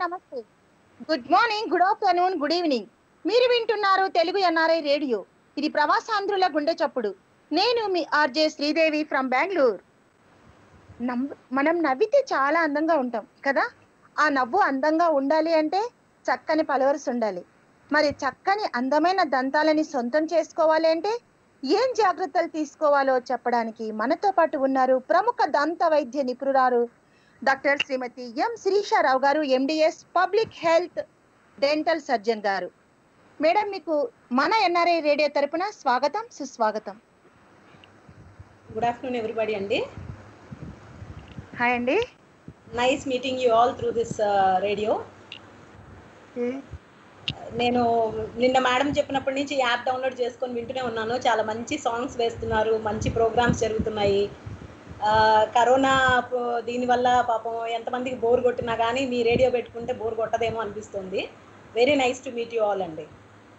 నమస్తే good morning good afternoon good evening మీరు వింటున్నారు తెలుగు ఎన్ఆర్ఐ రేడియో ఇది ప్రవాసాంధ్రుల గుండె చప్పుడు నేను మీ ఆర్జే శ్రీదేవి ఫ్రమ్ బెంగళూరు నమ్- మనం నవ్వితే చాలా అందంగా ఉంటాం కదా ఆ నవ్వు అందంగా ఉండాలి అంటే చక్కని పలవరసు ఉండాలి మరి చక్కని అందమైన దంతాలని సొంతం చేసుకోవాలి అంటే ఏం జాగ్రత్తలు తీసుకోవాలో చెప్పడానికి మనతో పాటు ఉన్నారు ప్రముఖ దంత వైద్య నిపుణురాలు డాక్టర్ శ్రీమతి M Sirisha Rao garu MDS public health dental surgeon garu madam మీకు మన ఎన్ఆర్ఐ రేడియో తరపున స్వాగతం సుస్వాగతం గుడ్ ఆఫ్టర్నూన్ ఎవ్రీబడి అండి హాయ్ అండి nice meeting you all through this radio నేను నిన్న మేడం చెప్పినప్పటి నుంచి యాప్ డౌన్లోడ్ చేసుకొని వింటూనే ఉన్నాను చాలా మంచి సాంగ్స్ వేస్తున్నారు మంచి ప్రోగ్రామ్స్ జరుగుతున్నాయి ఆ, కరోనా పో- దీనివల్ల పాపం ఎంతమందికి బోర్ కొట్టినా కానీ మీ రేడియో పెట్టుకుంటే బోర్ కొట్టదేమో అనిపిస్తుంది very nice to meet you all అండి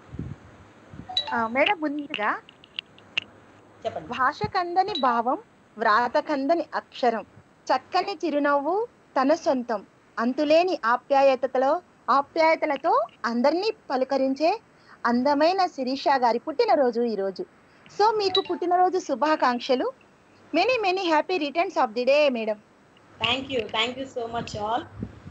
ఆ, మేడం ముందుగా చెప్పండి భాష కందని భావం వ్రాత కందని అక్షరం చక్కని చిరునవ్వు తన సొంతం అంతులేని ఆప్యాయతలో ఆప్యాయతలతో అందరినీ పలుకరించే అందమైన శిరీష గారి పుట్టినరోజు ఈరోజు సో మీకు పుట్టినరోజు శుభాకాంక్షలు many many happy returns of the day madam thank you thank you so much all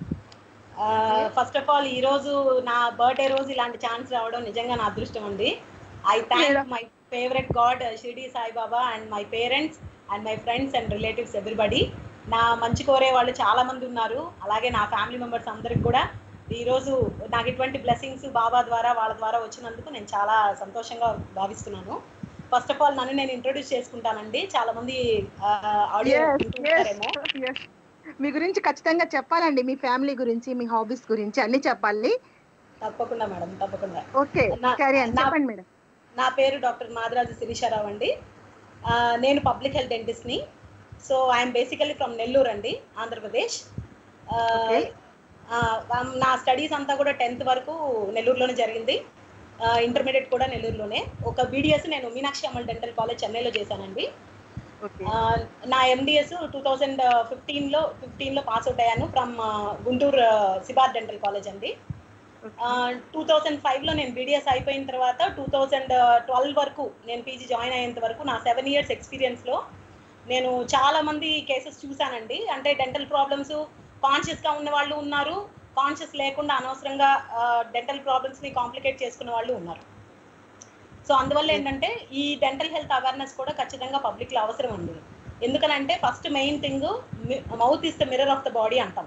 first of all ఈ రోజు నా బర్త్డే రోజు ఇలాంటి ఛాన్స్ రావడం నిజంగా నా అదృష్టం అండి I thank Yeah. My favourite god Shirdi Saibaba and my parents and my friends and relatives everybody నా మంచి కోరే వాళ్ళు చాలా మంది ఉన్నారు అలాగే నా ఫ్యామిలీ మెంబర్స్ అందరికి కూడా ఈ రోజు నాకు ఇటువంటి బ్లెస్సింగ్స్ బాబా ద్వారా వాళ్ళ ద్వారా వచ్చినందుకు నేను చాలా సంతోషంగా భావిస్తున్నాను ఫస్ట్ ఆఫ్ ఆల్ నన్ను నేను ఇంట్రొడ్యూస్ చేసుకుంటానండి చాలా మంది ఆడియో వింటుంటారేమో మీ గురించి ఖచ్చితంగా చెప్పాలండి మీ ఫ్యామిలీ గురించి మీ హాబీస్ గురించి అన్ని చెప్పాలి తప్పకుండా మేడం తప్పకుండా ఓకే నా- సరే అని నా- చెప్పండి మేడం నా పేరు డాక్టర్ మాదరాజు శిరీషారావు అండి ఆ, నేను పబ్లిక్ హెల్త్ డెంటిస్ట్ని so I'm basically from Nellore అండి ఆంధ్రప్రదేశ్ ఆ, Okay. ఆ, ఆ, నా స్టడీస్ అంతా కూడా టెన్త్ వరకు నెల్లూరులోనే జరిగింది ఇంటర్మీడియట్ కూడా నెల్లూరులోనే ఒక బీడిఎస్ నేను మీనాక్షి అమ్మల్ డెంటల్ కాలేజ్ చెన్నైలో చేశానండి ఓకే ఆ, నా ఎండిఎస్ టూ థౌజండ్ ఫిఫ్టీన్లో ఫిఫ్టీన్లో పాస్ అవుట్ అయ్యాను from Guntur Sibar dental college అండి టూ థౌజండ్ ఫైవ్లో నేను బీడిఎస్ అయిపోయిన తర్వాత టూ థౌజండ్ ట్వెల్వ్ వరకు నేను పీజీ జాయిన్ అయ్యేంత వరకు నా సెవెన్ ఇయర్స్ ఎక్స్పీరియన్స్లో నేను చాలా మంది కేసెస్ చూశానండి అంటే డెంటల్ ప్రాబ్లమ్స్ కాన్షియస్గా ఉన్న వాళ్ళు ఉన్నారు కాన్షియస్ లేకుండా అనవసరంగా డెంటల్ ప్రాబ్లమ్స్ని కాంప్లికేట్ చేసుకున్న వాళ్ళు ఉన్నారు సో అందువల్ల ఏంటంటే ఈ డెంటల్ హెల్త్ అవేర్నెస్ కూడా ఖచ్చితంగా పబ్లిక్లో అవసరం అండి ఎందుకనంటే first main thing mouth is the mirror of the body అంటాం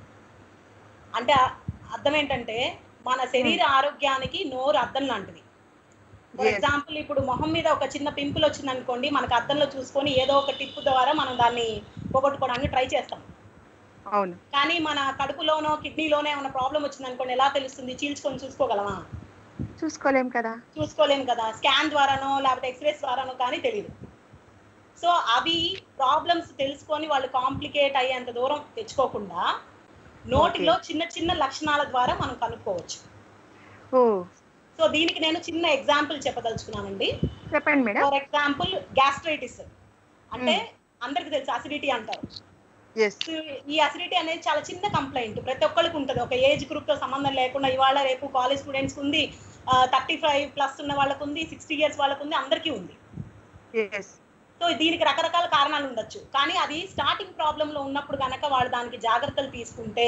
అంటే ఆ- అర్థం ఏంటంటే మన శరీర ఆరోగ్యానికి నోరు అద్దం లాంటిది ఫర్ Yes. ఎగ్జాంపుల్ ఇప్పుడు మొహం మీద ఒక చిన్న పింపుల్ వచ్చింది అనుకోండి మనకు అద్దంలో చూసుకొని ఏదో ఒక టిప్ ద్వారా మనం దాన్ని పోగొట్టుకోవడానికి ట్రై చేస్తాం అవును కానీ మన కడుపులోనో కిడ్నీలోనో ఏమైనా ప్రాబ్లం వచ్చింది అనుకోండి ఎలా తెలుస్తుంది చీల్చుకొని చూసుకోగలమా చూసుకోలేం కదా చూసుకోలేం కదా స్కాన్ ద్వారానో లేకపోతే ఎక్స్రేస్ ద్వారానో కానీ తెలియదు సో అవి ప్రాబ్లమ్స్ తెలుసుకొని వాళ్ళు కాంప్లికేట్ అయ్యేంత దూరం తెచ్చుకోకుండా నోటిలో చిన్న చిన్న లక్షణాల ద్వారా మనం కనుక్కోవచ్చు ఓ సో దీనికి నేను చిన్న ఎగ్జాంపుల్ చెప్పదలుచుకున్నానండి చెప్పండి మేడం ఫర్ ఎగ్జాంపుల్ గ్యాస్ట్రైటిస్ అంటే అందరికి తెలుసు అసిడిటీ అంటారు ఎస్ సో ఈ అసిడిటీ అనేది చాలా చిన్న కంప్లైంట్ ప్రతి ఒక్కరికి ఉంటుంది ఒక ఏజ్ గ్రూప్ తో సంబంధం లేకుండా ఇవాళ రేపు కాలేజ్ స్టూడెంట్స్ ఉంది థర్టీ ఫైవ్ ప్లస్ ఉన్న వాళ్ళకు ఉంది సిక్స్టీ ఇయర్స్ వాళ్ళకు ఉంది అందరికీ ఉంది ఎస్ సో దీనికి రకరకాల కారణాలు ఉండొచ్చు కానీ అది స్టార్టింగ్ ప్రాబ్లమ్ లో ఉన్నప్పుడు కనుక వాళ్ళు దానికి జాగ్రత్తలు తీసుకుంటే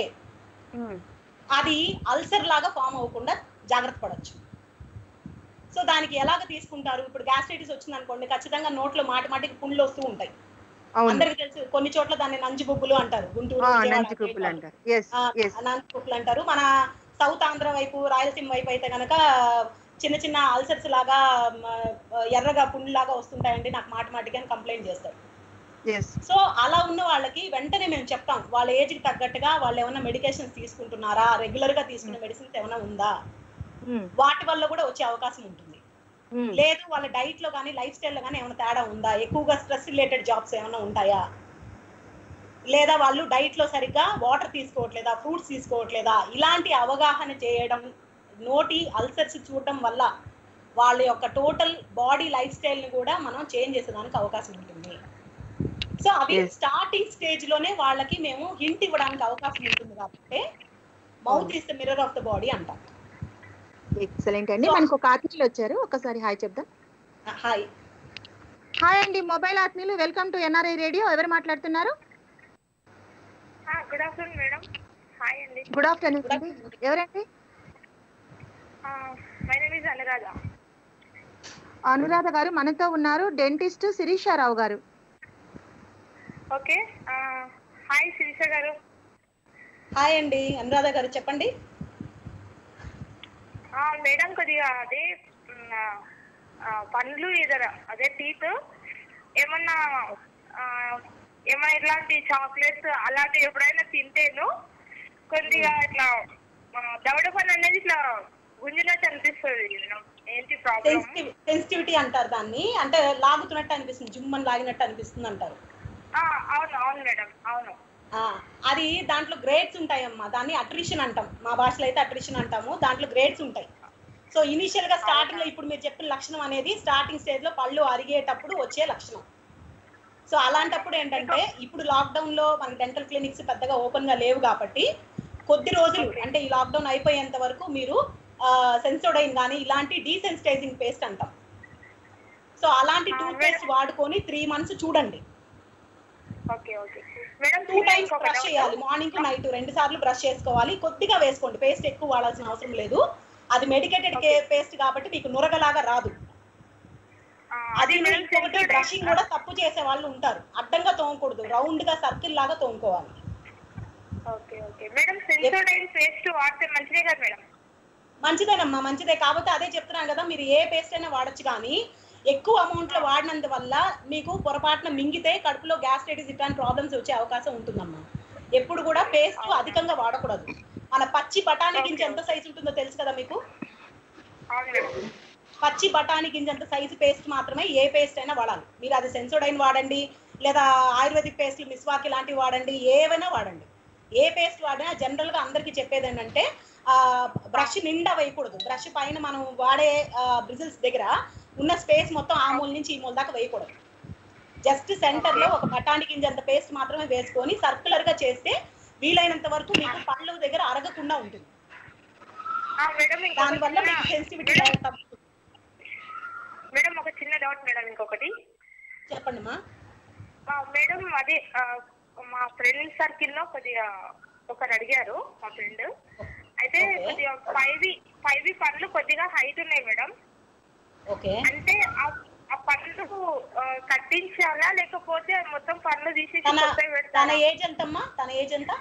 అది అల్సర్ లాగా ఫామ్ అవ్వకుండా జాగ్రత్త పడవచ్చు సో దానికి ఎలాగ తీసుకుంటారు ఇప్పుడు గ్యాస్ట్రైటిస్ వచ్చింది అనుకోండి ఖచ్చితంగా నోట్లో మాటి మాటికి పుండ్లు వస్తూ ఉంటాయి అవును అందరికి తెలుసు కొన్ని చోట్ల దాన్ని నంజి బొగ్గులు అంటారు గుంటూరు ఆ, విజయవాడ నంచి కుప్పులు అంటారు ఎస్ ఆ, ఎస్ నంది కుప్పులు అంటారు మన సౌత్ ఆంధ్ర వైపు రాయలసీమ వైపు అయితే కనుక చిన్న చిన్న అల్సర్స్ లాగా మ, ఎర్రగా పుండ్లు లాగా వస్తుంటాయండి నాకు మాటి మాటికి అని కంప్లైంట్ చేస్తారు ఎస్ సో అలా ఉన్న వాళ్ళకి వెంటనే మేము చెప్తాం వాళ్ళ ఏజ్కి తగ్గట్టుగా వాళ్ళు ఏమైనా మెడికేషన్స్ తీసుకుంటున్నారా రెగ్యులర్ గా తీసుకునే మెడిసిన్స్ ఏమైనా ఉందా వాటి వల్ల కూడా వచ్చే అవకాశం ఉంటుంది లేదు వాళ్ళ డైట్ లో కానీ లైఫ్ స్టైల్ లో కానీ ఏమైనా తేడా ఉందా ఎక్కువగా స్ట్రెస్ రిలేటెడ్ జాబ్స్ ఏమైనా ఉంటాయా లేదా వాళ్ళు డైట్ లో సరిగ్గా వాటర్ తీసుకోవట్లేదా ఫ్రూట్స్ తీసుకోవట్లేదా ఇలాంటి అవగాహన చేయడం నోటి అల్సర్స్ చూడడం వల్ల వాళ్ళ యొక్క టోటల్ బాడీ లైఫ్ స్టైల్ ని కూడా మనం చేంజ్ చేసేదానికి అవకాశం ఉంటుంది సో అవి Yes. స్టార్టింగ్ స్టేజ్ లోనే వాళ్ళకి మేము హింట్ ఇవ్వడానికి అవకాశం ఉంటుంది కాబట్టి mouth is the mirror of the body అంటాం ఎక్సలెంట్ అండి మనకు ఒక ఆర్టికల్ వచ్చారు ఒకసారి హాయ్ చెప్దాం హాయ్ హాయ్ అండి మొబైల్ ఆత్మీయులు వెల్కమ్ టు ఎన్ఆర్ఐ రేడియో ఎవరు మాట్లాడుతున్నారు గుడ్ ఆఫ్టర్నూన్ మేడం హాయ్ అండి గుడ్ ఆఫ్టర్నూన్ అండి ఎవరండి my name is Anuradha Anuradha garu మనతో ఉన్నారు డెంటిస్ట్ శిరీషారావు గారు ఓకే హాయ్ శిరీష గారు హాయ్ అండి అనురాధ గారు చెప్పండి మేడం కొద్దిగా అదే మ్, ఆ, పండ్లు ఎదర అదే టీత్ ఏమన్నా ఆ, ఏమన్నా ఇట్లాంటి చాక్లెట్స్ అలాంటివి ఎప్పుడైనా తింటేను కొద్దిగా ఇట్లా ఆ, దవడ పని అనేది ఇట్లా గుంజినట్టు అనిపిస్తుంది మేడం. ఏంటి ప్రాబ్లం సెన్సిటివ్ సెన్సిటివిటీ అంటారు దాన్ని అంటే లాగుతున్నట్టు అనిపిస్తుంది జుమ్మని లాగినట్టు అనిపిస్తుంది అంటారు అవును అవును మేడం అవును ఆ, అది దాంట్లో గ్రేడ్స్ ఉంటాయమ్మా దాన్ని అట్రిషన్ అంటాం మా భాషలో అయితే అట్రిషన్ అంటాము దాంట్లో గ్రేడ్స్ ఉంటాయి సో ఇనిషియల్ గా స్టార్టింగ్ లో ఇప్పుడు మీరు చెప్పిన లక్షణం అనేది స్టార్టింగ్ స్టేజ్ లో పళ్ళు అరిగేటప్పుడు వచ్చే లక్షణం సో అలాంటప్పుడు ఏంటంటే ఇప్పుడు లాక్డౌన్ లో మన డెంటల్ క్లినిక్స్ పెద్దగా ఓపెన్ గా లేవు కాబట్టి కొద్ది రోజులు అంటే ఈ లాక్డౌన్ అయిపోయేంత వరకు మీరు సెన్సోడైన్ కానీ ఇలాంటి డీసెన్సిటైజింగ్ పేస్ట్ అంటాం సో అలాంటి ఆ, టూత్ పేస్ట్ వాడుకొని త్రీ మంత్స్ చూడండి okay okay madam two times brush చేయాలి మార్నింగ్ నైట్ రెండు సార్లు బ్రష్ చేసుకోవాలి కొద్దిగా వేసుకోండి పేస్ట్ ఎక్కువ వాడాల్సిన అవసరం లేదు అది మెడికేటెడ్ పేస్ట్ కాబట్టి మీకు నురగలాగా రాదు అది ఇంకొకటి బ్రషింగ్ కూడా తప్పు చేసే వాళ్ళు ఉంటారు అడ్డంగా తోమకూడదు రౌండ్ గా సర్కిల్ లాగా తోముకోవాలి okay okay madam Sensodyne paste వాడితే మంచిదే కదా మేడం మంచిదేనమ్మా మంచిదే కాబట్టి అదే చెప్తున్నాను కదా మీరు ఏ పేస్ట్ అయినా వాడచ్చు కానీ ఎక్కువ అమౌంట్ లో వాడినందు వల్ల మీకు పొరపాటున మింగితే కడుపులో గ్యాస్ట్రైటిస్ ఇట్లాంటి ప్రాబ్లమ్స్ వచ్చే అవకాశం ఉంటుందమ్మా ఎప్పుడు కూడా పేస్ట్ అధికంగా వాడకూడదు మన పచ్చి బఠానీ గింజ ఎంత సైజు ఉంటుందో తెలుసు కదా మీకు అవును మేడం పచ్చి బఠానీ గింజ అంత సైజు పేస్ట్ మాత్రమే ఏ పేస్ట్ అయినా వాడాలి మీరు అది సెన్సోడైన్ వాడండి లేదా ఆయుర్వేదిక్ పేస్ట్లు మిస్వాకి లాంటివి వాడండి ఏవైనా వాడండి ఏ పేస్ట్ వాడినా జనరల్ గా అందరికి చెప్పేది ఏంటంటే ఆ బ్రష్ నిండా వేయకూడదు బ్రష్ పైన మనం వాడే బ్రిజిల్స్ దగ్గర ఉన్న స్పేస్ మొత్తం ఆ మూల నుంచి ఈ మూల దాకా వేయకూడదు జస్ట్ సెంటర్ లో ఒక బఠానీ గింజ అంత పేస్ట్ మాత్రమే వేసుకొని సర్కులర్ గా చేస్తే వీలైనంత వరకు మీకు పళ్ళు దగ్గర అరగకుండా ఉంటుంది ఆ, మేడం ఇంకొక దానివల్ల మీకు చిన్న- సెన్సిటివిటీ మేడం, తగ్గుతుంది మేడం ఒక చిన్న డౌట్ మేడం ఇంకొకటి చెప్పండి మా ఆ, మేడం అదే ఆ, మా ఫ్రెండ్ సర్కిల్ లో కొద్దిగా ఒకరు అడిగారు మా ఫ్రెండ్ అయితే Okay. కొద్దిగా ఫైవ్ ఫైవ్ పండ్లు కొద్దిగా హైట్ ఉన్నాయి మేడం ఓకే అంటే ఆ- ఆ పండ్లు ఆ, కట్టించాలా లేకపోతే మొత్తం పండ్లు తీసేసి తన కొత్తవి తన పెడతారా ఏజ్ ఎంతమ్మా తన ఏజ్ ఎంత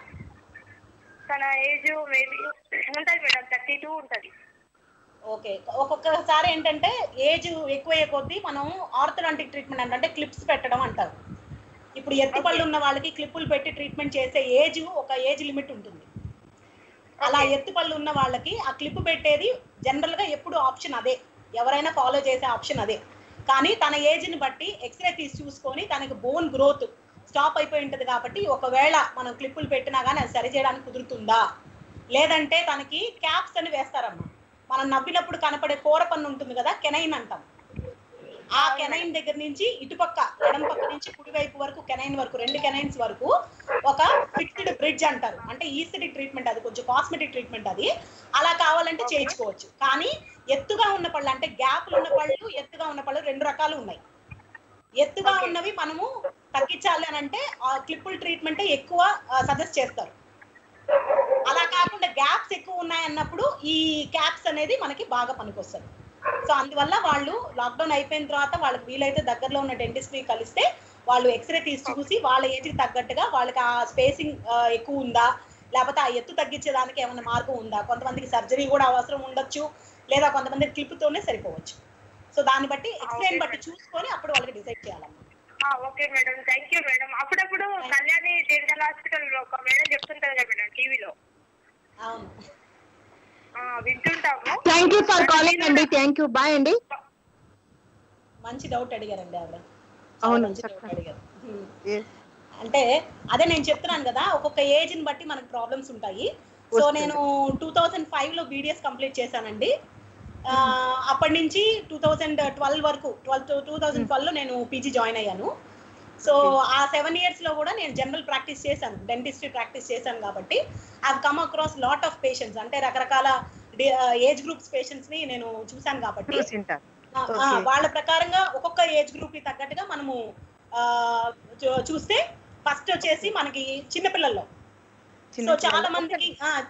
తన ఏజ్ మేబీ ఉంటది మేడం థర్టీ టూ ఉంటది ఓకే ఒక్కొక్కసారి ఏంటంటే ఏజ్ ఎక్కువయ్యే కొద్దీ మనం ఆర్థోడాంటిక్ ట్రీట్మెంట్ అంటే క్లిప్స్ పెట్టడం అంటారు ఇప్పుడు ఎత్తుపళ్ళు ఉన్న వాళ్ళకి క్లిప్పులు పెట్టి ట్రీట్మెంట్ చేసే ఏజ్ ఒక ఏజ్ లిమిట్ ఉంటుంది అలా ఎత్తుపళ్ళు ఉన్న వాళ్ళకి ఆ క్లిప్ పెట్టేది జనరల్ గా ఎప్పుడు ఆప్షన్ అదే ఎవరైనా ఫాలో చేసే ఆప్షన్ అదే కానీ తన ఏజ్ ని బట్టి ఎక్స్రే తీసి చూసుకొని తనకి బోన్ గ్రోత్ స్టాప్ అయిపోయి ఉంటది కాబట్టి ఒకవేళ మనం క్లిప్పులు పెట్టినా కానీ అది సరి చేయడానికి కుదురుతుందా లేదంటే తనకి క్యాప్స్ అని వేస్తారమ్మా మనం నవ్వినప్పుడు కనపడే కూర పన్ను ఉంటుంది కదా కెనైన్ అంటాం ఆ కెనైన్ దగ్గర నుంచి ఇటుపక్క ఎడం పక్క నుంచి కుడివైపు వరకు కెనైన్ వరకు రెండు కెనైన్స్ వరకు ఒక ఫిక్స్డ్ బ్రిడ్జ్ అంటారు అంటే ఈస్థెటిక్ ట్రీట్మెంట్ అది కొంచెం కాస్మెటిక్ ట్రీట్మెంట్ అది అలా కావాలంటే చేయించుకోవచ్చు కానీ ఎత్తుగా ఉన్న పళ్ళు అంటే గ్యాప్లు ఉన్న పళ్ళు ఎత్తుగా ఉన్న పళ్ళు రెండు రకాలు ఉన్నాయి ఎత్తుగా ఉన్నవి మనము తగ్గించాలి అని అంటే ఆ క్లిప్పుల్ ట్రీట్మెంట్ ఎక్కువ సజెస్ట్ చేస్తారు అలా కాకుండా గ్యాప్స్ ఎక్కువ ఉన్నాయి అన్నప్పుడు ఈ క్యాప్స్ అనేది మనకి బాగా పనికొస్తుంది సో అందువల్ల వాళ్ళు లాక్డౌన్ అయిపోయిన తర్వాత వాళ్ళకి వీలైతే దగ్గరలో ఉన్న డెంటిస్ట్ ని కలిస్తే వాళ్ళు ఎక్స్రే తీసి చూసి వాళ్ళ ఏజ్ కి తగ్గట్టుగా వాళ్ళకి ఆ స్పేసింగ్ ఎక్కువ ఉందా లేకపోతే ఆ ఎత్తు తగ్గించేదానికి ఏమైనా మార్గం ఉందా కొంతమందికి సర్జరీ కూడా అవసరం ఉండొచ్చు లేదా కొంతమంది క్లిప్ తోనే సరిపోవచ్చు సో దాన్ని బట్టి ఎక్స్రేని బట్టి చూసుకొని అప్పుడు వాళ్ళకి డిసైడ్ చేయాలమ్మా okay madam thank you madam అప్పుడప్పుడు కళ్యాణి డెంటల్ హాస్పిటల్ ఒక మేడం చెప్తుంటారు కదా మేడం టీవీలో అవును వింటుంటాము థ్యాంక్ యూ ఫర్ కాలింగ్ అండి థ్యాంక్ యూ బాయ్ అండి మంచి డౌట్ అడిగారండి ఆవిడ చాలా అవును, మంచి డౌట్ చెప్పండి. అడిగారు హ్మ్. అంటే అదే నేను చెప్తున్నాను కదా ఒక్కొక్క ఏజ్ ని బట్టి మనకు ప్రాబ్లమ్స్ ఉంటాయి సో వస్తుంది. నేను టూ థౌజండ్ ఫైవ్ లో బీడిఎస్ కంప్లీట్ చేశానండి ఆ, అప్పటి నుంచి టూ థౌజండ్ ట్వెల్వ్ వరకు ట్వెల్వ్ టూ థౌజండ్ ట్వెల్వ్ లో నేను పీజీ జాయిన్ అయ్యాను సో ఆ సెవెన్ ఇయర్స్ లో కూడా నేను జనరల్ ప్రాక్టీస్ చేశాను డెంటిస్ట్రీ ప్రాక్టీస్ చేశాను కాబట్టి I come across lot of patients అంటే రకరకాల ఏజ్ గ్రూప్స్ పేషెంట్స్ ని నేను చూశాను కాబట్టి చూసింటారు ఆ, ఆ, Okay. వాళ్ళ ప్రకారంగా ఒక్కొక్క ఏజ్ గ్రూప్ కి తగ్గట్టుగా మనము ఆ, చూ- చూస్తే ఫస్ట్ వచ్చేసి మనకి చిన్నపిల్లల్లో చిన్న సో పిల్లలు. చాలా మందికి